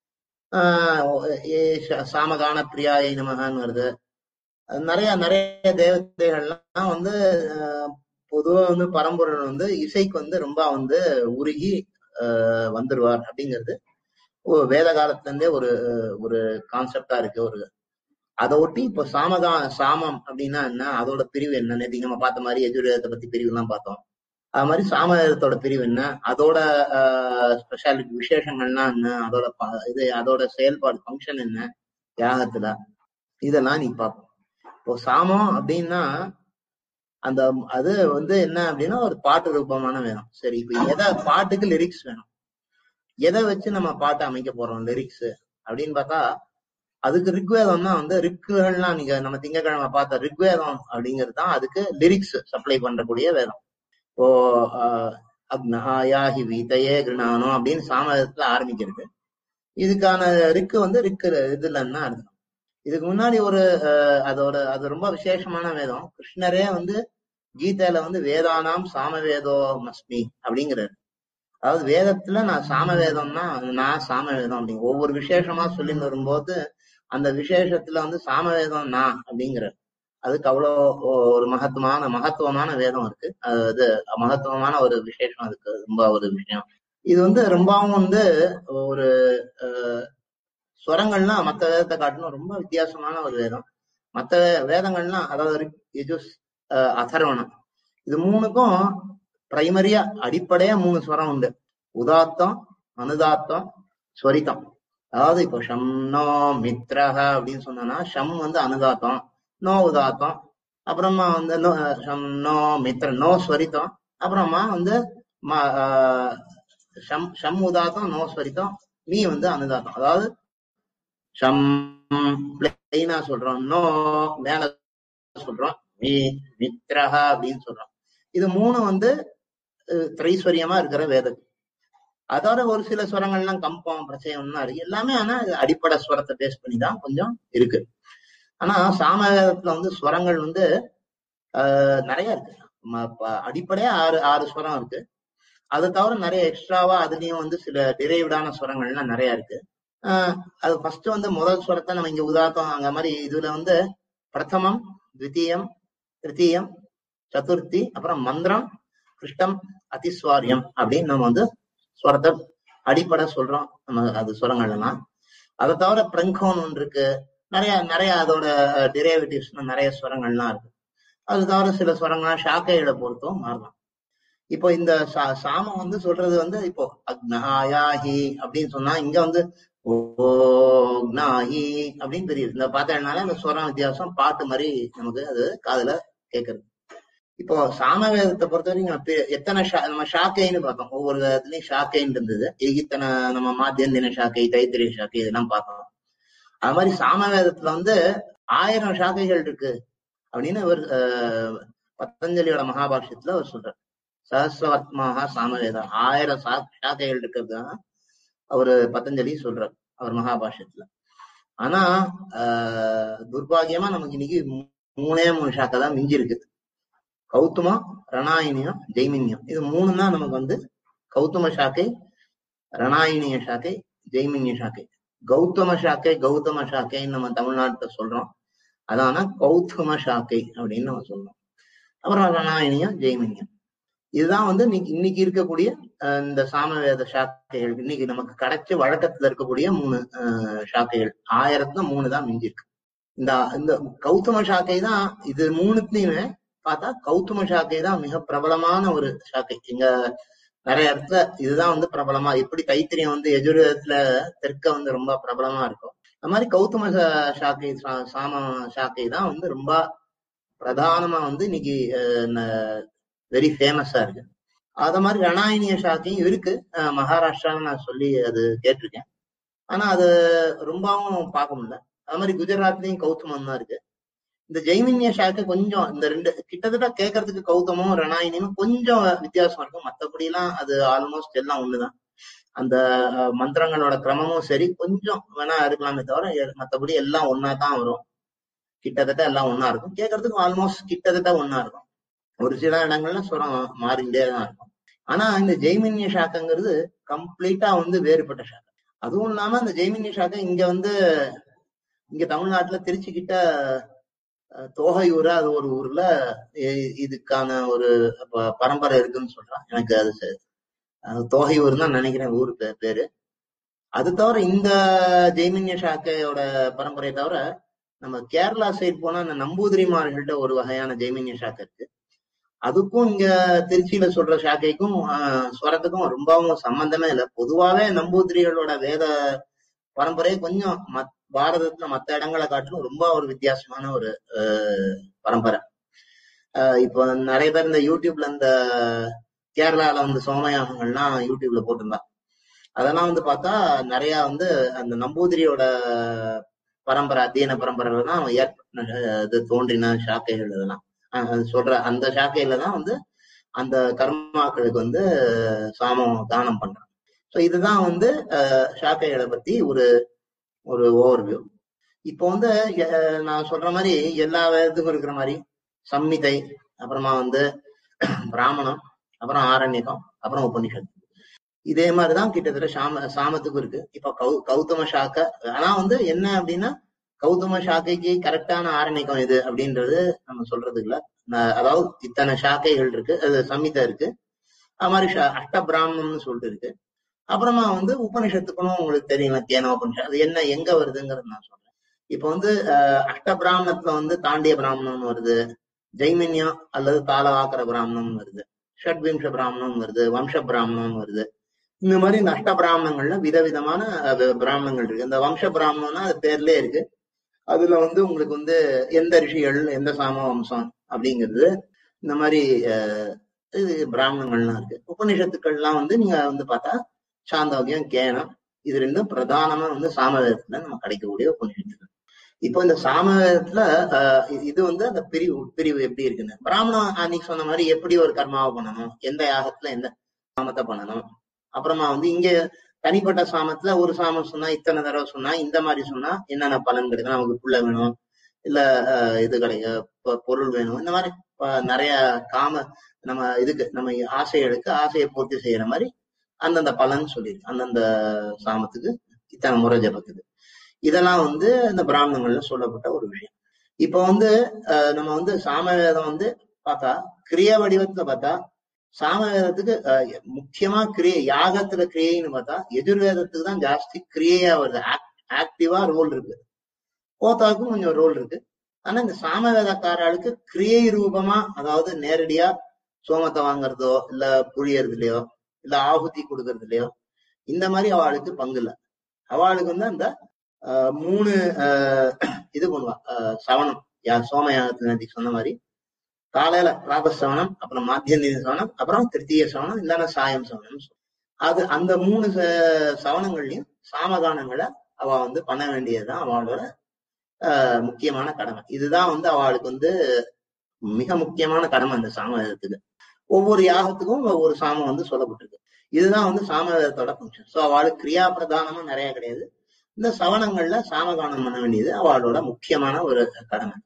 ஆஹ் ஏ ச- சாமகான பிரியாயை நமகான்னு வருது அது நிறைய நிறைய தேவதைகள்லாம் வந்து ஆஹ் பொதுவா வந்து பரம்பொருள் வந்து இசைக்கு வந்து ரொம்ப வந்து உருகி ஆஹ் வந்துருவார் அப்படிங்கிறது ஒரு வேத காலத்துல இருந்தே ஒரு ஒரு கான்செப்டா இருக்கு ஒரு அதை ஒட்டி இப்போ சாமகா சாமம் அப்படின்னா என்ன அதோட பிரிவு என்ன நேற்று நம்ம பார்த்த மாதிரி எஜுர்வேதத்தை பத்தி பிரிவு எல்லாம் பார்த்தோம் அது மாதிரி சாமவேதத்தோட பிரிவு என்ன அதோட ஸ்பெஷாலிட்டி விசேஷங்கள்லாம் என்ன அதோட ப- இது அதோட செயல்பாடு ஃபங்க்ஷன் என்ன யாகத்துல இதெல்லாம் நீ பார்ப்போம் இப்போ சாமம் அப்படின்னா அந்த அது வந்து என்ன அப்படின்னா ஒரு பாட்டு ரூபமான வேணும் சரி இப்போ எதை பாட்டுக்கு லிரிக்ஸ் வேணும் எதை வச்சு நம்ம பாட்டு அமைக்க போறோம் லிரிக்ஸ் அப்படின்னு பார்த்தா அதுக்கு ரிக்வேதம் தான் வந்து ரிக்குகள்லாம் நீங்க நம்ம திங்கக்கிழமை பார்த்த ரிக்வேதம் அப்படிங்கிறது தான் அதுக்கு லிரிக்ஸ் சப்ளை பண்றக்கூடிய வேதம் இப்போ ஆஹ், அக்னஹாயாஹி வீதையே கிருணானோ அப்படின்னு சாமவேதத்துல ஆரம்பிக்கிறது இதுக்கான ரிக்கு வந்து ரிக்கு இதுலன்னா அர்த்தம் இதுக்கு முன்னாடி ஒரு ஆஹ், அதோட அது ரொம்ப விசேஷமான வேதம் கிருஷ்ணரே வந்து கீதையில வந்து வேதானாம் சாமவேதோ மஸ்மி அப்படிங்கிறாரு அதாவது வேதத்துல நான் சாமவேதம்னா நான் சாமவேதம் அப்படிங்க ஒவ்வொரு விசேஷமா சொல்லிட்டு வரும்போது அந்த விசேஷத்துல வந்து சாமவேதம் நான் அப்படிங்கிற அதுக்கு அவ்வளோ ஒரு மகத்துவமான மகத்துவமான வேதம் இருக்கு அது மகத்துவமான ஒரு விசேஷம் அதுக்கு ரொம்ப ஒரு விஷயம் இது வந்து ரொம்பவும் வந்து ஒரு அஹ், ஸ்வரங்கள்லாம் மற்ற வேதத்தை காட்டிலும் ரொம்ப வித்தியாசமான ஒரு வேதம் மற்ற வேதங்கள்லாம் அதாவது ரிக், யஜுஸ் அஹ், அதர்வணம் இது மூணுக்கும் பிரைமரியா அடிப்படையா மூணு ஸ்வரம் உண்டு உதாத்தம் அனுதாத்தம் ஸ்வரிதம் அதாவது இப்போ ஷம் நோ மித்ரஹ அப்படின்னு சொன்னோம்னா ஷம் வந்து அனுதாத்தம் நோ உதாத்தம் அப்புறமா வந்து நோ ஷம் நோ மித்ர நோ ஸ்வரிதம் அப்புறமா வந்து ம- ஆஹ் ஷம் ஷம் உதாத்தம் நோ ஸ்வரிதம் மீ வந்து அனுதாத்தம் அதாவது ஷம் பிளைனா சொல்றோம் நோ மேல சொல்றோம் மீ மித்ரஹ அப்படின்னு சொல்றோம் இது மூணு வந்து அஹ், திரைஸ்வரியமா இருக்கிற வேதம் அதோட ஒரு சில ஸ்வரங்கள்லாம் கம்பம் பிரச்சயம்னா இருக்கு எல்லாமே ஆனா இது அடிப்படை ஸ்வரத்தை பேஸ் பண்ணி தான் கொஞ்சம் இருக்கு ஆனா சாமவேதத்துல வந்து ஸ்வரங்கள் வந்து ஆஹ், நிறைய இருக்கு ம- ப- அடிப்படையா ஆறு ஆறு ஸ்வரம் இருக்கு அது தவிர நிறைய எக்ஸ்ட்ராவா அதுலயும் வந்து சில டிரைவ்டான ஸ்வரங்கள்லாம் நிறைய இருக்கு ஆஹ், அது ஃபர்ஸ்ட் வந்து முதல் ஸ்வரத்தை நம்ம இங்க உதாத்தம் அங்க மாதிரி இதுல வந்து பிரதமம் த்விதீயம் திருத்தீயம் சதுர்த்தி அப்புறம் மந்திரம் கிருஷ்டம் அதிஸ்வாரியம் அப்படின்னு நம்ம வந்து ஸ்வரத்தை அடிப்படை சொல்றோம் நம்ம அது ஸ்வரங்கள் எல்லாம் அதை தவிர பிரங்கோன் ஒன்று இருக்கு நிறைய நிறைய அதோட டிரைவேட்டிவ்ஸ் நிறைய ஸ்வரங்கள்லாம் இருக்கு அது தவிர சில ஸ்வரங்கள்லாம் ஷாக்கையில பொறுத்தும் மாறலாம் இப்போ இந்த சா- சாமம் வந்து சொல்றது வந்து இப்போ அக்னாயாஹி அப்படின்னு சொன்னா இங்க வந்து ஓக்னாஹி அப்படின்னு தெரியுது இந்த பார்த்ததுனால இந்த ஸ்வரம் வித்தியாசம் பாட்டு மாதிரி நமக்கு அது காதுல கேட்கறது இப்போ சாமவேதத்தை பொறுத்த வரைக்கும் நம்ம பே- எத்தனை ஷா- நம்ம ஷாக்கைன்னு பார்த்தோம் ஒவ்வொரு வேதத்துலயும் ஷாக்கைன்னு இருந்தது இத்தனை நம்ம மாத்தியந்தின ஷாக்கை தைத்திரிய ஷாக்கை இதெல்லாம் பார்த்தோம் அது மாதிரி சாமவேதத்துல வந்து ஆயிரம் ஷாக்கைகள் இருக்கு அப்படின்னு இவர் ஆஹ், பதஞ்சலியோட மகாபாஷ்யத்துல அவர் சொல்றார் சஹசிரவத்மாக சாமவேதம் ஆயிரம் சா ஷாக்கைகள் இருக்கிறது அவரு பதஞ்சலி சொல்றார் அவர் மகாபாஷ்யத்துல ஆனா ஆஹ், துர்பாகியமா நமக்கு இன்னைக்கு மூ- மூணே மூணு ஷாக்கை தான் மிஞ்சி இருக்குது கௌதமம் ரணாயினியம் ஜெய்மின்யம் இது மூணு தான் நமக்கு வந்து கௌதம சாக்கை ரணாயினிய சாக்கை ஜெய்மின்ய சாக்கை கௌதம சாக்கை கௌதம சாக்கைன்னு நம்ம தமிழ்நாட்டுல சொல்றோம் அதான கௌதம சாக்கை அப்படின்னு நம்ம சொல்றோம் அப்புறம் ரணாயினியம் ஜெய்மின்யம் இதுதான் வந்து இன்னைக்கு இன்னைக்கு இருக்கக்கூடிய அஹ், இந்த சாமவேத சாக்கைகள் இன்னைக்கு நமக்கு கிடைச்ச வழக்கத்துல இருக்கக்கூடிய மூணு அஹ், சாக்கைகள் ஆயிரத்துல மூணு தான் மிஞ்சி இருக்கு இந்த இந்த கௌதம சாக்கை தான் இது மூணுத்துலயுமே பார்த்தா கௌதம சாக்கை தான் மிக பிரபலமான ஒரு சாக்கை இங்க நிறைய இடத்துல இதுதான் வந்து பிரபலமா எப்படி தைத்திரியம் வந்து எஜுர்வேதத்துல தெற்க வந்து ரொம்ப பிரபலமா இருக்கும் அது மாதிரி கௌதம சா- சாக்கை சா- சாம சாக்கை தான் வந்து ரொம்ப பிரதானமா வந்து இன்னைக்கு வெரி ஃபேமஸா இருக்கு அத மாதிரி ரணாயினிய சாக்கையும் இருக்கு அஹ் மகாராஷ்டிரான்னு நான் சொல்லி அது கேட்டிருக்கேன் ஆனா அது ரொம்பவும் பார்க்க முடியல அது மாதிரி குஜராத்லயும் கௌதமம் தான் இருக்கு இந்த ஜெய்மின்ய சாக்கை கொஞ்சம் இந்த ரெண்டு கிட்டத்தட்ட கேட்கறதுக்கு கௌதமும் ரணாயினியும் கொஞ்சம் வித்தியாசம் இருக்கும் மத்தபடி எல்லாம் அது ஆல்மோஸ்ட் எல்லாம் ஒண்ணுதான் அந்த அஹ், மந்திரங்களோட கிரமமும் சரி கொஞ்சம் வேணா இருக்கலாமே தவிர எ- மத்தபடி எல்லாம் ஒன்னா தான் வரும் கிட்டத்தட்ட எல்லாம் ஒண்ணா இருக்கும் கேட்கறதுக்கு ஆல்மோஸ்ட் கிட்டத்தட்ட ஒண்ணா இருக்கும் ஒரு சில இடங்கள்ல சுரம் மாறிண்டே தான் இருக்கும் ஆனா இந்த ஜெய்மின்ய சாக்கைங்கிறது கம்ப்ளீட்டா வந்து வேறுபட்ட சாக்கை அதுவும் இல்லாம இந்த ஜெய்மின்ய சாக்கை இங்க வந்து இங்க தமிழ்நாட்டுல திருச்சி கிட்ட அஹ், தோகையூர் அது ஒரு ஊர்ல இ- இதுக்கான ஒரு ப- பரம்பரை இருக்குன்னு சொல்றான் எனக்கு அது ச- அது தோகையூர் தான் நினைக்கிறேன் ஊர் பே- பேரு அது தவிர இந்த ஜெய்மின்ய சாக்கையோட பரம்பரை தவிர நம்ம கேரளா சைடு போனா அந்த நம்பூதிரிமார்கள்ட்ட ஒரு வகையான ஜெய்மின்ய சாக்கை இருக்கு அதுக்கும் இங்க திருச்சியில சொல்ற சாக்கைக்கும் ஆஹ், ஸ்வரத்துக்கும் ரொம்பவும் சம்பந்தமே இல்லை பொதுவாவே நம்பூதிரிகளோட வேத பரம்பரை கொஞ்சம் மத் பாரதத்துல மத்த இடங்களை காட்டிலும் ரொம்ப ஒரு வித்தியாசமான ஒரு ஆஹ், பரம்பரை ஆஹ், இப்போ நிறைய பேர் இந்த யூடியூப்ல இந்த கேரளால வந்து சோமயாகங்கள்லாம் யூடியூப்ல போட்டிருந்தான் அதெல்லாம் வந்து பார்த்தா நிறைய வந்து அந்த நம்பூதிரியோட பரம்பரை அத்தியன பரம்பரையில தான் ஏற்ப இது தோன்றின சாக்கைகள் இதெல்லாம் அஹ் அது சொல்ற அந்த சாக்கையில தான் வந்து அந்த கர்மாக்களுக்கு வந்து சாமம் தானம் பண்றாங்க ஸோ இதுதான் வந்து அஹ், சாக்கைகளை பத்தி ஒரு ஒரு ஓவர்வியூ இப்போ வந்து அஹ், நான் சொல்ற மாதிரி எல்லா வேதத்துக்கும் இருக்கிற மாதிரி சம்மிதை அப்புறமா வந்து பிராமணம் அப்புறம் ஆரண்யகம் அப்புறம் உபனிஷத் இதே மாதிரிதான் கிட்டத்தட்ட சாம சாமத்துக்கும் இருக்கு இப்ப கௌ கௌதம சாக்கை ஆனா வந்து என்ன அப்படின்னா கௌதம சாக்கைக்கு கரெக்டான ஆரண்யகம் எது அப்படின்றது நம்ம சொல்றது இல்ல ந- அதாவது இத்தனை சாக்கைகள் இருக்கு அது சம்மிதா இருக்கு அது மாதிரி சா- அஷ்ட பிராமணம்னு சொல்லிட்டு இருக்கு அப்புறமா வந்து உபனிஷத்துக்குன்னு உங்களுக்கு தெரியும் கேன உபனிஷத் அது என்ன எங்க வருதுங்கிறது நான் சொல்றேன் இப்போ வந்து அஹ், அஷ்ட பிராமணத்துல வந்து தாண்டிய பிராமணம்னு வருது ஜெய்மின்யம் அல்லது தாளவாக்கர பிராமணம்னு வருது ஷட்விம்ச பிராமணம் வருது வம்ச பிராமணம் வருது இந்த மாதிரி இந்த அஷ்ட பிராமணங்கள்ல விதவிதமான அஹ், வி- பிராமணங்கள் இருக்கு இந்த வம்ச பிராமணம்னா அது பேர்லயே இருக்கு அதுல வந்து உங்களுக்கு வந்து எந்த ரிஷிகள் எந்த சாம வம்சம் அப்படிங்கிறது இந்த மாதிரி அஹ், இது பிராமணங்கள்லாம் இருக்கு உபநிஷத்துக்கள்லாம் வந்து நீங்க வந்து பார்த்தா சாந்தோக்கியம் கேனம் இது ரெண்டும் பிரதானமா வந்து சாமவேதத்துல நம்ம கிடைக்கக்கூடிய உபநிஷத்துக்கள் இப்போ இந்த சாமவேதத்துல ஆஹ் இது- இது வந்து அந்த பிரிவு பிரிவு எப்படி இருக்குன்னு பிராமணம் அன்னைக்கு சொன்ன மாதிரி எப்படி ஒரு கர்மாவை பண்ணணும் எந்த யாகத்துல எந்த சாமத்தை பண்ணணும் அப்புறமா வந்து இங்க தனிப்பட்ட சாமத்துல ஒரு சாமம் சொன்னா இத்தனை தடவை சொன்னா இந்த மாதிரி சொன்னா என்னென்ன பலன் கிடைக்கும் நமக்கு புள்ள வேணும் இல்ல ஆஹ் இது கிடைக்க பொ- பொருள் வேணும் இந்த மாதிரி ப- நிறைய காம நம்ம இதுக்கு நம்ம ஆசைகளுக்கு ஆசையை பூர்த்தி செய்யற மாதிரி அந்தந்த பலன் சொல்லியிருக்கு அந்தந்த சாமத்துக்கு இத்தனை முறை ஜபத்துக்கு இதெல்லாம் வந்து இந்த பிராமணங்கள்ல சொல்லப்பட்ட ஒரு விஷயம் இப்போ வந்து அஹ், நம்ம வந்து சாமவேதம் வந்து பார்த்தா கிரிய வடிவத்துல பார்த்தா சாமவேதத்துக்கு அஹ், முக்கியமா கிரியை யாகத்துல கிரியைன்னு பார்த்தா எதிர்வேதத்துக்கு தான் ஜாஸ்தி கிரியையா வருது ஆக்டிவா ரோல் இருக்கு கோத்தாவுக்கும் கொஞ்சம் ரோல் இருக்கு ஆனா இந்த சாமவேதக்காரர்களுக்கு கிரியை ரூபமா அதாவது நேரடியா சோமத்தை வாங்குறதோ இல்ல புழியறதுலயோ இல்ல ஆகுதி கொடுக்கறதுலயோ இந்த மாதிரி அவளுக்கு பங்கு இல்ல அவளுக்கு வந்து அந்த ஆஹ், மூணு ஆஹ், இது பண்ணுவா ஆஹ், சவனம் யா சோம யாகத்துல நேத்திக்கு சொன்ன மாதிரி காலையில பிராப சவனம் அப்புறம் மாத்தியந்தி சவனம் அப்புறம் திருத்தீய சவனம் இல்லைன்னா சாயம் சவனம் அது அந்த மூணு ச- சவனங்கள்லயும் சாமகானங்களை அவ வந்து பண்ண வேண்டியதுதான் அவளோட ஆஹ், முக்கியமான கடமை இதுதான் வந்து அவளுக்கு வந்து மிக முக்கியமான கடமை அந்த சாமவேதத்துக்கு ஒவ்வொரு யாகத்துக்கும் ஒவ்வொரு சாமம் வந்து சொல்லப்பட்டிருக்கு இதுதான் வந்து சாமவேதத்தோட ஃபங்க்ஷன் ஸோ அவளுக்கு கிரியா பிரதானமா நிறைய கிடையாது இந்த சவனங்கள்ல சாமகானம் பண்ண வேண்டியது அவளோட முக்கியமான ஒரு கடமை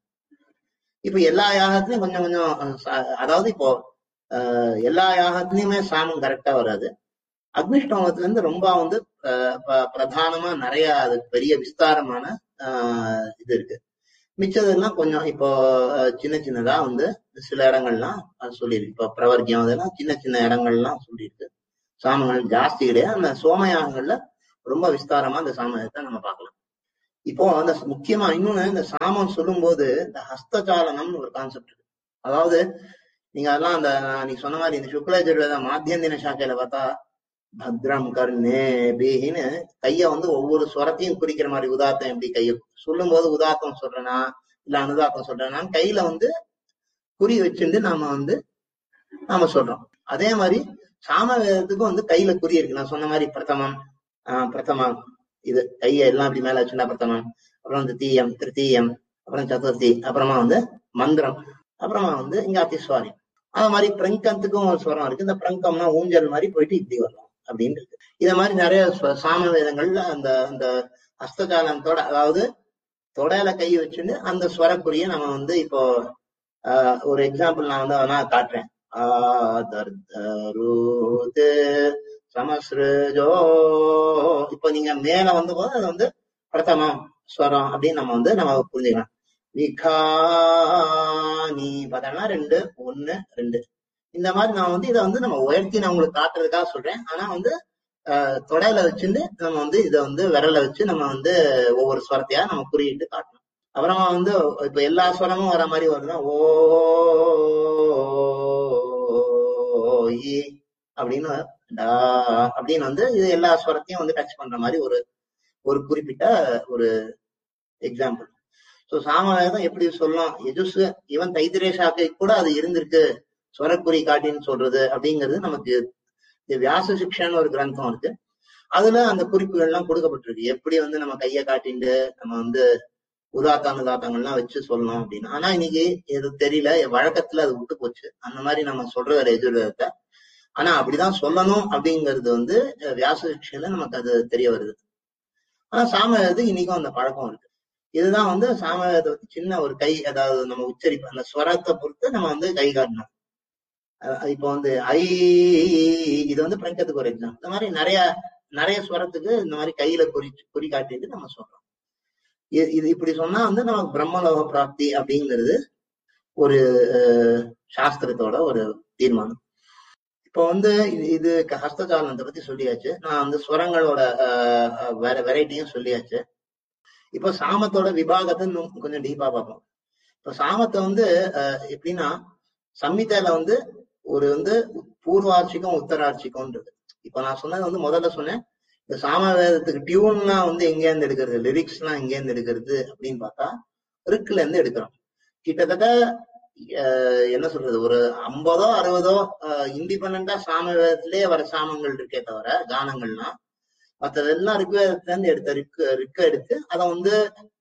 இப்ப எல்லா யாகத்திலயும் கொஞ்சம் கொஞ்சம் அஹ், சா- அதாவது இப்போ அஹ், எல்லா யாகத்திலயுமே சாமம் கரெக்டா வராது அக்னிஷ்டோமத்துல இருந்து ரொம்ப வந்து அஹ், ப- பிரதானமா நிறைய அது பெரிய விஸ்தாரமான ஆஹ், இது இருக்கு மிச்சதெல்லாம் கொஞ்சம் இப்போ அஹ், சின்ன சின்னதா வந்து சில இடங்கள்லாம் அது சொல்லியிருக்கு இப்போ பிரவர்க்கியம் அதெல்லாம் சின்ன சின்ன இடங்கள்லாம் சொல்லியிருக்கு சாமங்கள் ஜாஸ்தி கிடையாது அந்த சோமயாகங்கள்ல ரொம்ப விஸ்தாரமா அந்த சாமயத்தை நம்ம பார்க்கலாம் இப்போ அந்த முக்கியமா இன்னொன்னு இந்த சாமம் சொல்லும்போது இந்த ஹஸ்தசாலனம்னு ஒரு கான்செப்ட் இருக்கு அதாவது நீங்க அதெல்லாம் அந்த நீ சொன்ன மாதிரி இந்த சுக்லாஜுர்வேத மாத்தியந்தின சாக்கையில பார்த்தா பத்ரம் கர்ணே பீஹின்னு கைய வந்து ஒவ்வொரு ஸ்வரத்தையும் குறிக்கிற மாதிரி உதாத்தம் எப்படி கைய சொல்லும் போது உதாத்தம் சொல்றேனா இல்ல அனுதாத்தம் சொல்றேனா கையில வந்து குறி வச்சுட்டு நாம வந்து நாம சொல்றோம் அதே மாதிரி சாம வேதத்துக்கும் வந்து கையில குறி இருக்கு நான் சொன்ன மாதிரி பிரதமம் ஆஹ் பிரதமம் இது கையை எல்லாம் அப்படி மேல வச்சுட்டா பிரதமம் அப்புறம் திருத்தீயம் திருத்தீயம் அப்புறம் சதுர்த்தி அப்புறமா வந்து மந்திரம் அப்புறமா வந்து இங்க அதிஸ்வாரி அது மாதிரி பிரங்கத்துக்கும் ஒரு ஸ்வரம் இருக்கு இந்த பிரங்கம்னா ஊஞ்சல் மாதிரி போயிட்டு இப்படி வரலாம் அப்படின்னு இருக்கு இத மாதிரி நிறைய ஸ்வ- சாம வேதங்கள்ல அந்த அந்த ஹஸ்தஜாலத்தோட அதாவது தொடையில கை வச்சுட்டு அந்த ஸ்வரக்குரிய நம்ம வந்து இப்போ ஆஹ் ஒரு எக்ஸாம்பிள் நான் வந்து நான் காட்டுறேன் ஆதர்தருது சமஸ்ருஜோ இப்போ நீங்க மேல வந்து போது அது வந்து பிரதமம் ஸ்வரம் அப்படின்னு நம்ம வந்து நம்ம புரிஞ்சுக்கலாம் விகானி பார்த்தோம்னா ரெண்டு ஒண்ணு ரெண்டு இந்த மாதிரி நான் வந்து இதை வந்து நம்ம உயர்த்தி நான் உங்களுக்கு காட்டுறதுக்காக சொல்றேன் ஆனா வந்து ஆஹ் தொடையில வச்சுட்டு நம்ம வந்து இதை வந்து விரல வச்சு நம்ம வந்து ஒவ்வொரு ஸ்வரத்தையா நம்ம குறியிட்டு காட்டணும் அப்புறமா வந்து இப்ப எல்லா ஸ்வரமும் வர மாதிரி வருதுன்னா ஓ இ அப்படின்னு டா அப்படின்னு வந்து இது எல்லா ஸ்வரத்தையும் வந்து டச் பண்ற மாதிரி ஒரு ஒரு குறிப்பிட்ட ஒரு எக்ஸாம்பிள் சோ சாமவேதம் எப்படி சொல்லலாம் எஜுஸ் ஈவன் தைத்திரே சாக்கை கூட அது இருந்திருக்கு ஸ்வரக்குறி காட்டின்னு சொல்றது அப்படிங்கிறது நமக்கு இது வியாச சிக்ஷான்னு ஒரு கிரந்தம் இருக்கு அதுல அந்த குறிப்புகள் எல்லாம் கொடுக்கப்பட்டிருக்கு எப்படி வந்து நம்ம கையை காட்டிண்டு நம்ம வந்து உதாத்தானுதாத்தங்கள்லாம் வச்சு சொல்லணும் அப்படின்னு ஆனா இன்னைக்கு இது தெரியல வழக்கத்துல அது விட்டு போச்சு அந்த மாதிரி நம்ம சொல்றது எதிர்வேதத்தை ஆனா அப்படிதான் சொல்லணும் அப்படிங்கிறது வந்து அஹ், வியாச சிக்ஷையில நமக்கு அது தெரிய வருது ஆனா சாமவேதத்துக்கு இன்னைக்கும் அந்த பழக்கம் இருக்கு இதுதான் வந்து சாமவேதத்தை பத்தி சின்ன ஒரு கை அதாவது நம்ம உச்சரிப்பு அந்த ஸ்வரத்தை பொறுத்து நம்ம வந்து கை காட்டணும் அஹ் இப்போ வந்து ஐ இது வந்து பிரங்கத்துக்கு ஒரு எக்ஸாம் இந்த மாதிரி நிறைய நிறைய ஸ்வரத்துக்கு இந்த மாதிரி கையில குறி குறி காட்டிட்டு நம்ம சொல்றோம் இது இது இப்படி சொன்னா வந்து நமக்கு பிரம்மலோக பிராப்தி அப்படிங்கிறது ஒரு அஹ், சாஸ்திரத்தோட ஒரு தீர்மானம் இப்போ வந்து இது இது க- ஹஸ்தசாலனத்தை பத்தி சொல்லியாச்சு நான் வந்து ஸ்வரங்களோட அஹ், அஹ், வேற வெரைட்டியும் சொல்லியாச்சு இப்போ சாமத்தோட விபாகத்தை இன்னும் கொஞ்சம் டீப்பா பார்ப்போம் இப்போ சாமத்தை வந்து அஹ், எப்படின்னா சம்மிதையில வந்து ஒரு வந்து பூர்வார்ச்சிக்கும் உத்தரார்ச்சிக்கும்ன்றது இப்ப நான் சொன்னது வந்து முதல்ல சொன்னேன் இந்த சாம வேதத்துக்கு டியூன்லாம் வந்து எங்க இருந்து எடுக்கிறது லிரிக்ஸ்லாம் எங்க இருந்து எடுக்கிறது அப்படின்னு பார்த்தா ரிக்ல இருந்து எடுக்கிறோம் கிட்டத்தட்ட அஹ், என்ன சொல்றது ஒரு ஐம்பதோ அறுபதோ இண்டிபெண்டா சாம வேதத்திலே வர சாமங்கள் இருக்கே தவிர கானங்கள்லாம் மற்றதெல்லாம் ரிக்வேதத்துல இருந்து எடுத்த ரிக்கு ரிக்க எடுத்து அதை வந்து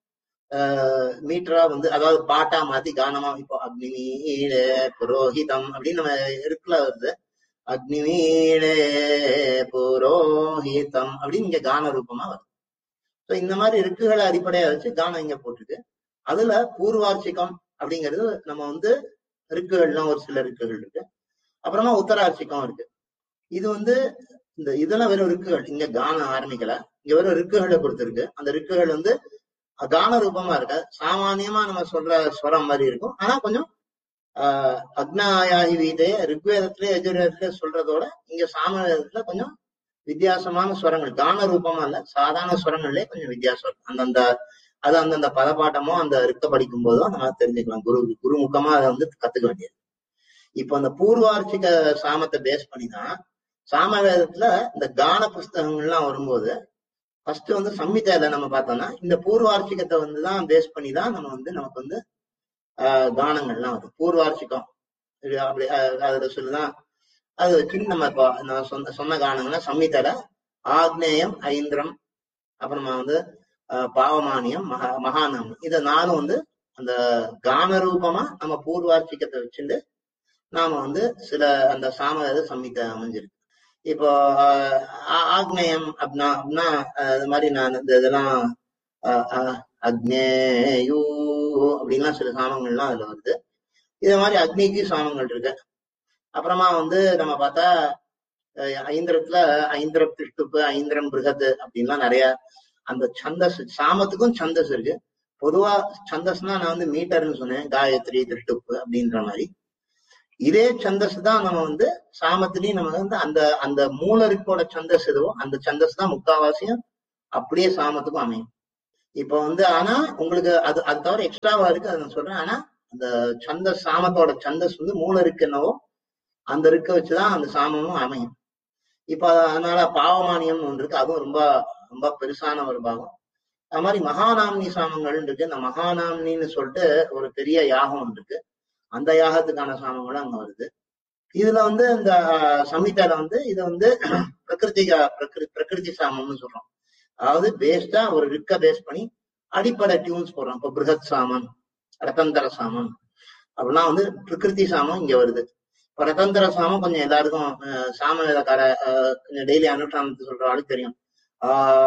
மீட்டரா வந்து அதாவது பாட்டா மாத்தி கானமா இப்போ அக்னிமீழே புரோஹிதம் அப்படின்னு நம்ம இருக்குல வருது அக்னிமீழே புரோஹிதம் அப்படின்னு இங்க கான ரூபமா வருது ஸோ இந்த மாதிரி இருக்குகளை அடிப்படையா வச்சு கானம் இங்க போட்டிருக்கு அதுல பூர்வார்ச்சிகம் அப்படிங்கிறது நம்ம வந்து ரிக்குகள்லாம் ஒரு சில ரிக்குகள் இருக்கு அப்புறமா உத்தரார்ச்சிகம் இருக்கு இது வந்து இந்த இதெல்லாம் வெறும் ரிக்குகள் இங்க கானம் ஆரம்பிக்கல இங்க வெறும் ரிக்குகளை கொடுத்துருக்கு அந்த ரிக்குகள் வந்து கான ரூபமா இருக்க சாமானியமா நம்ம சொல்ற ஸ்வரம் மாதிரி இருக்கும் ஆனா கொஞ்சம் ஆஹ் அக்னாயாகி வீதே ரிக்வேதத்திலே எஜுர்வேதத்திலே சொல்றதோட இங்க சாமவேதத்துல கொஞ்சம் வித்தியாசமான ஸ்வரங்கள் கான ரூபமா இல்ல சாதாரண ஸ்வரங்கள்லயே கொஞ்சம் வித்தியாசம் இருக்கு அந்தந்த அது அந்தந்த பதப்பாட்டமோ அந்த ரிக்க படிக்கும் போதோ நம்ம தெரிஞ்சுக்கலாம் குரு குருமுகமா அதை வந்து கத்துக்க வேண்டியது இப்போ அந்த பூர்வார்ச்சிக சாமத்தை பேஸ் பண்ணி தான் சாமவேதத்துல இந்த கான புஸ்தகங்கள்லாம் வரும்போது ஃபர்ஸ்ட் வந்து சம்மிதையில நம்ம பார்த்தோம்னா இந்த பூர்வார்ச்சிகத்தை வந்து தான் பேஸ் பண்ணி தான் நம்ம வந்து நமக்கு வந்து ஆஹ் கானங்கள்லாம் வருது பூர்வார்ச்சிகம் இது அப்படி ஆஹ் அதுல சொல்லுதான் அது வச்சு நம்ம இப்போ நான் சொன்ன சொன்ன கானங்கள்லாம் சம்மிதையில ஆக்னேயம் ஐந்திரம் அப்புறமா வந்து ஆஹ் பாவமானியம் மகா மகாநாமம் இத நாலும் வந்து அந்த கான ரூபமா நம்ம பூர்வார்ச்சிகத்தை வச்சுட்டு நாம வந்து சில அந்த சாமவேத சம்மித்தை அமைஞ்சிருக்கு இப்போ ஆஹ் ஆ- ஆக்னேயம் அப்படின்னா அப்படின்னா ஆஹ் இது மாதிரி நான் இந்த இதெல்லாம் ஆஹ் ஆஹ் அக்னேயூ அப்படின்லாம் சில சாமங்கள்லாம் அதுல வருது இது மாதிரி அக்னிக்கு சாமங்கள் இருக்கு அப்புறமா வந்து நம்ம பார்த்தா அஹ் ஐந்திரத்துல ஐந்திரம் திஷ்டுப்பு ஐந்திரம் பிருகத் அப்படின்லாம் நிறைய அந்த சந்தஸ் சாமத்துக்கும் சந்தஸ் இருக்கு பொதுவா சந்தஸ்னா நான் வந்து மீட்டர்னு சொன்னேன் காயத்ரி திருட்டுப்பு அப்படின்ற மாதிரி இதே சந்தஸ் தான் நம்ம வந்து சாமத்திலையும் நம்ம வந்து அந்த அந்த மூலரிப்போட சந்தஸ் எதுவோ அந்த சந்தஸ் தான் முக்காவாசியும் அப்படியே சாமத்துக்கும் அமையும் இப்போ வந்து ஆனா உங்களுக்கு அது அது தவிர எக்ஸ்ட்ராவா இருக்கு அதை நான் சொல்றேன் ஆனா அந்த சந்தஸ் சாமத்தோட சந்தஸ் வந்து மூலருக்கு என்னவோ அந்த இருக்க வச்சுதான் அந்த சாமமும் அமையும் இப்ப அதனால பாவமானியம் ஒன்று இருக்கு அதுவும் ரொம்ப ரொம்ப பெருசான ஒரு பாகம் அது மாதிரி மகாநாமினி சாமங்கள் இருக்கு இந்த மகாநாமினின்னு சொல்லிட்டு ஒரு பெரிய யாகம் ஒன்று இருக்கு அந்த யாகத்துக்கான சாமங்களும் அங்க வருது இதுல வந்து இந்த சம்ஹிதால வந்து இது வந்து பிரகிருதி பிரகிருதி பிரகிருதி சாமம்னு சொல்றோம் அதாவது பேஸ்டா ஒரு ரிக்க பேஸ் பண்ணி அடிப்படை டியூன்ஸ் போடுறோம் இப்போ பிருகத் சாமம் ரத்தந்தர சாமம் அப்படிலாம் வந்து பிரகிருதி சாமம் இங்க வருது இப்போ ரத்தந்தர சாமம் கொஞ்சம் எல்லாருக்கும் அஹ், சாம வேதக்கார அஹ், கொஞ்சம் டெய்லி அனுஷ்டானத்தை சொல்ற ஆளுக்கு தெரியும் ஆஹ்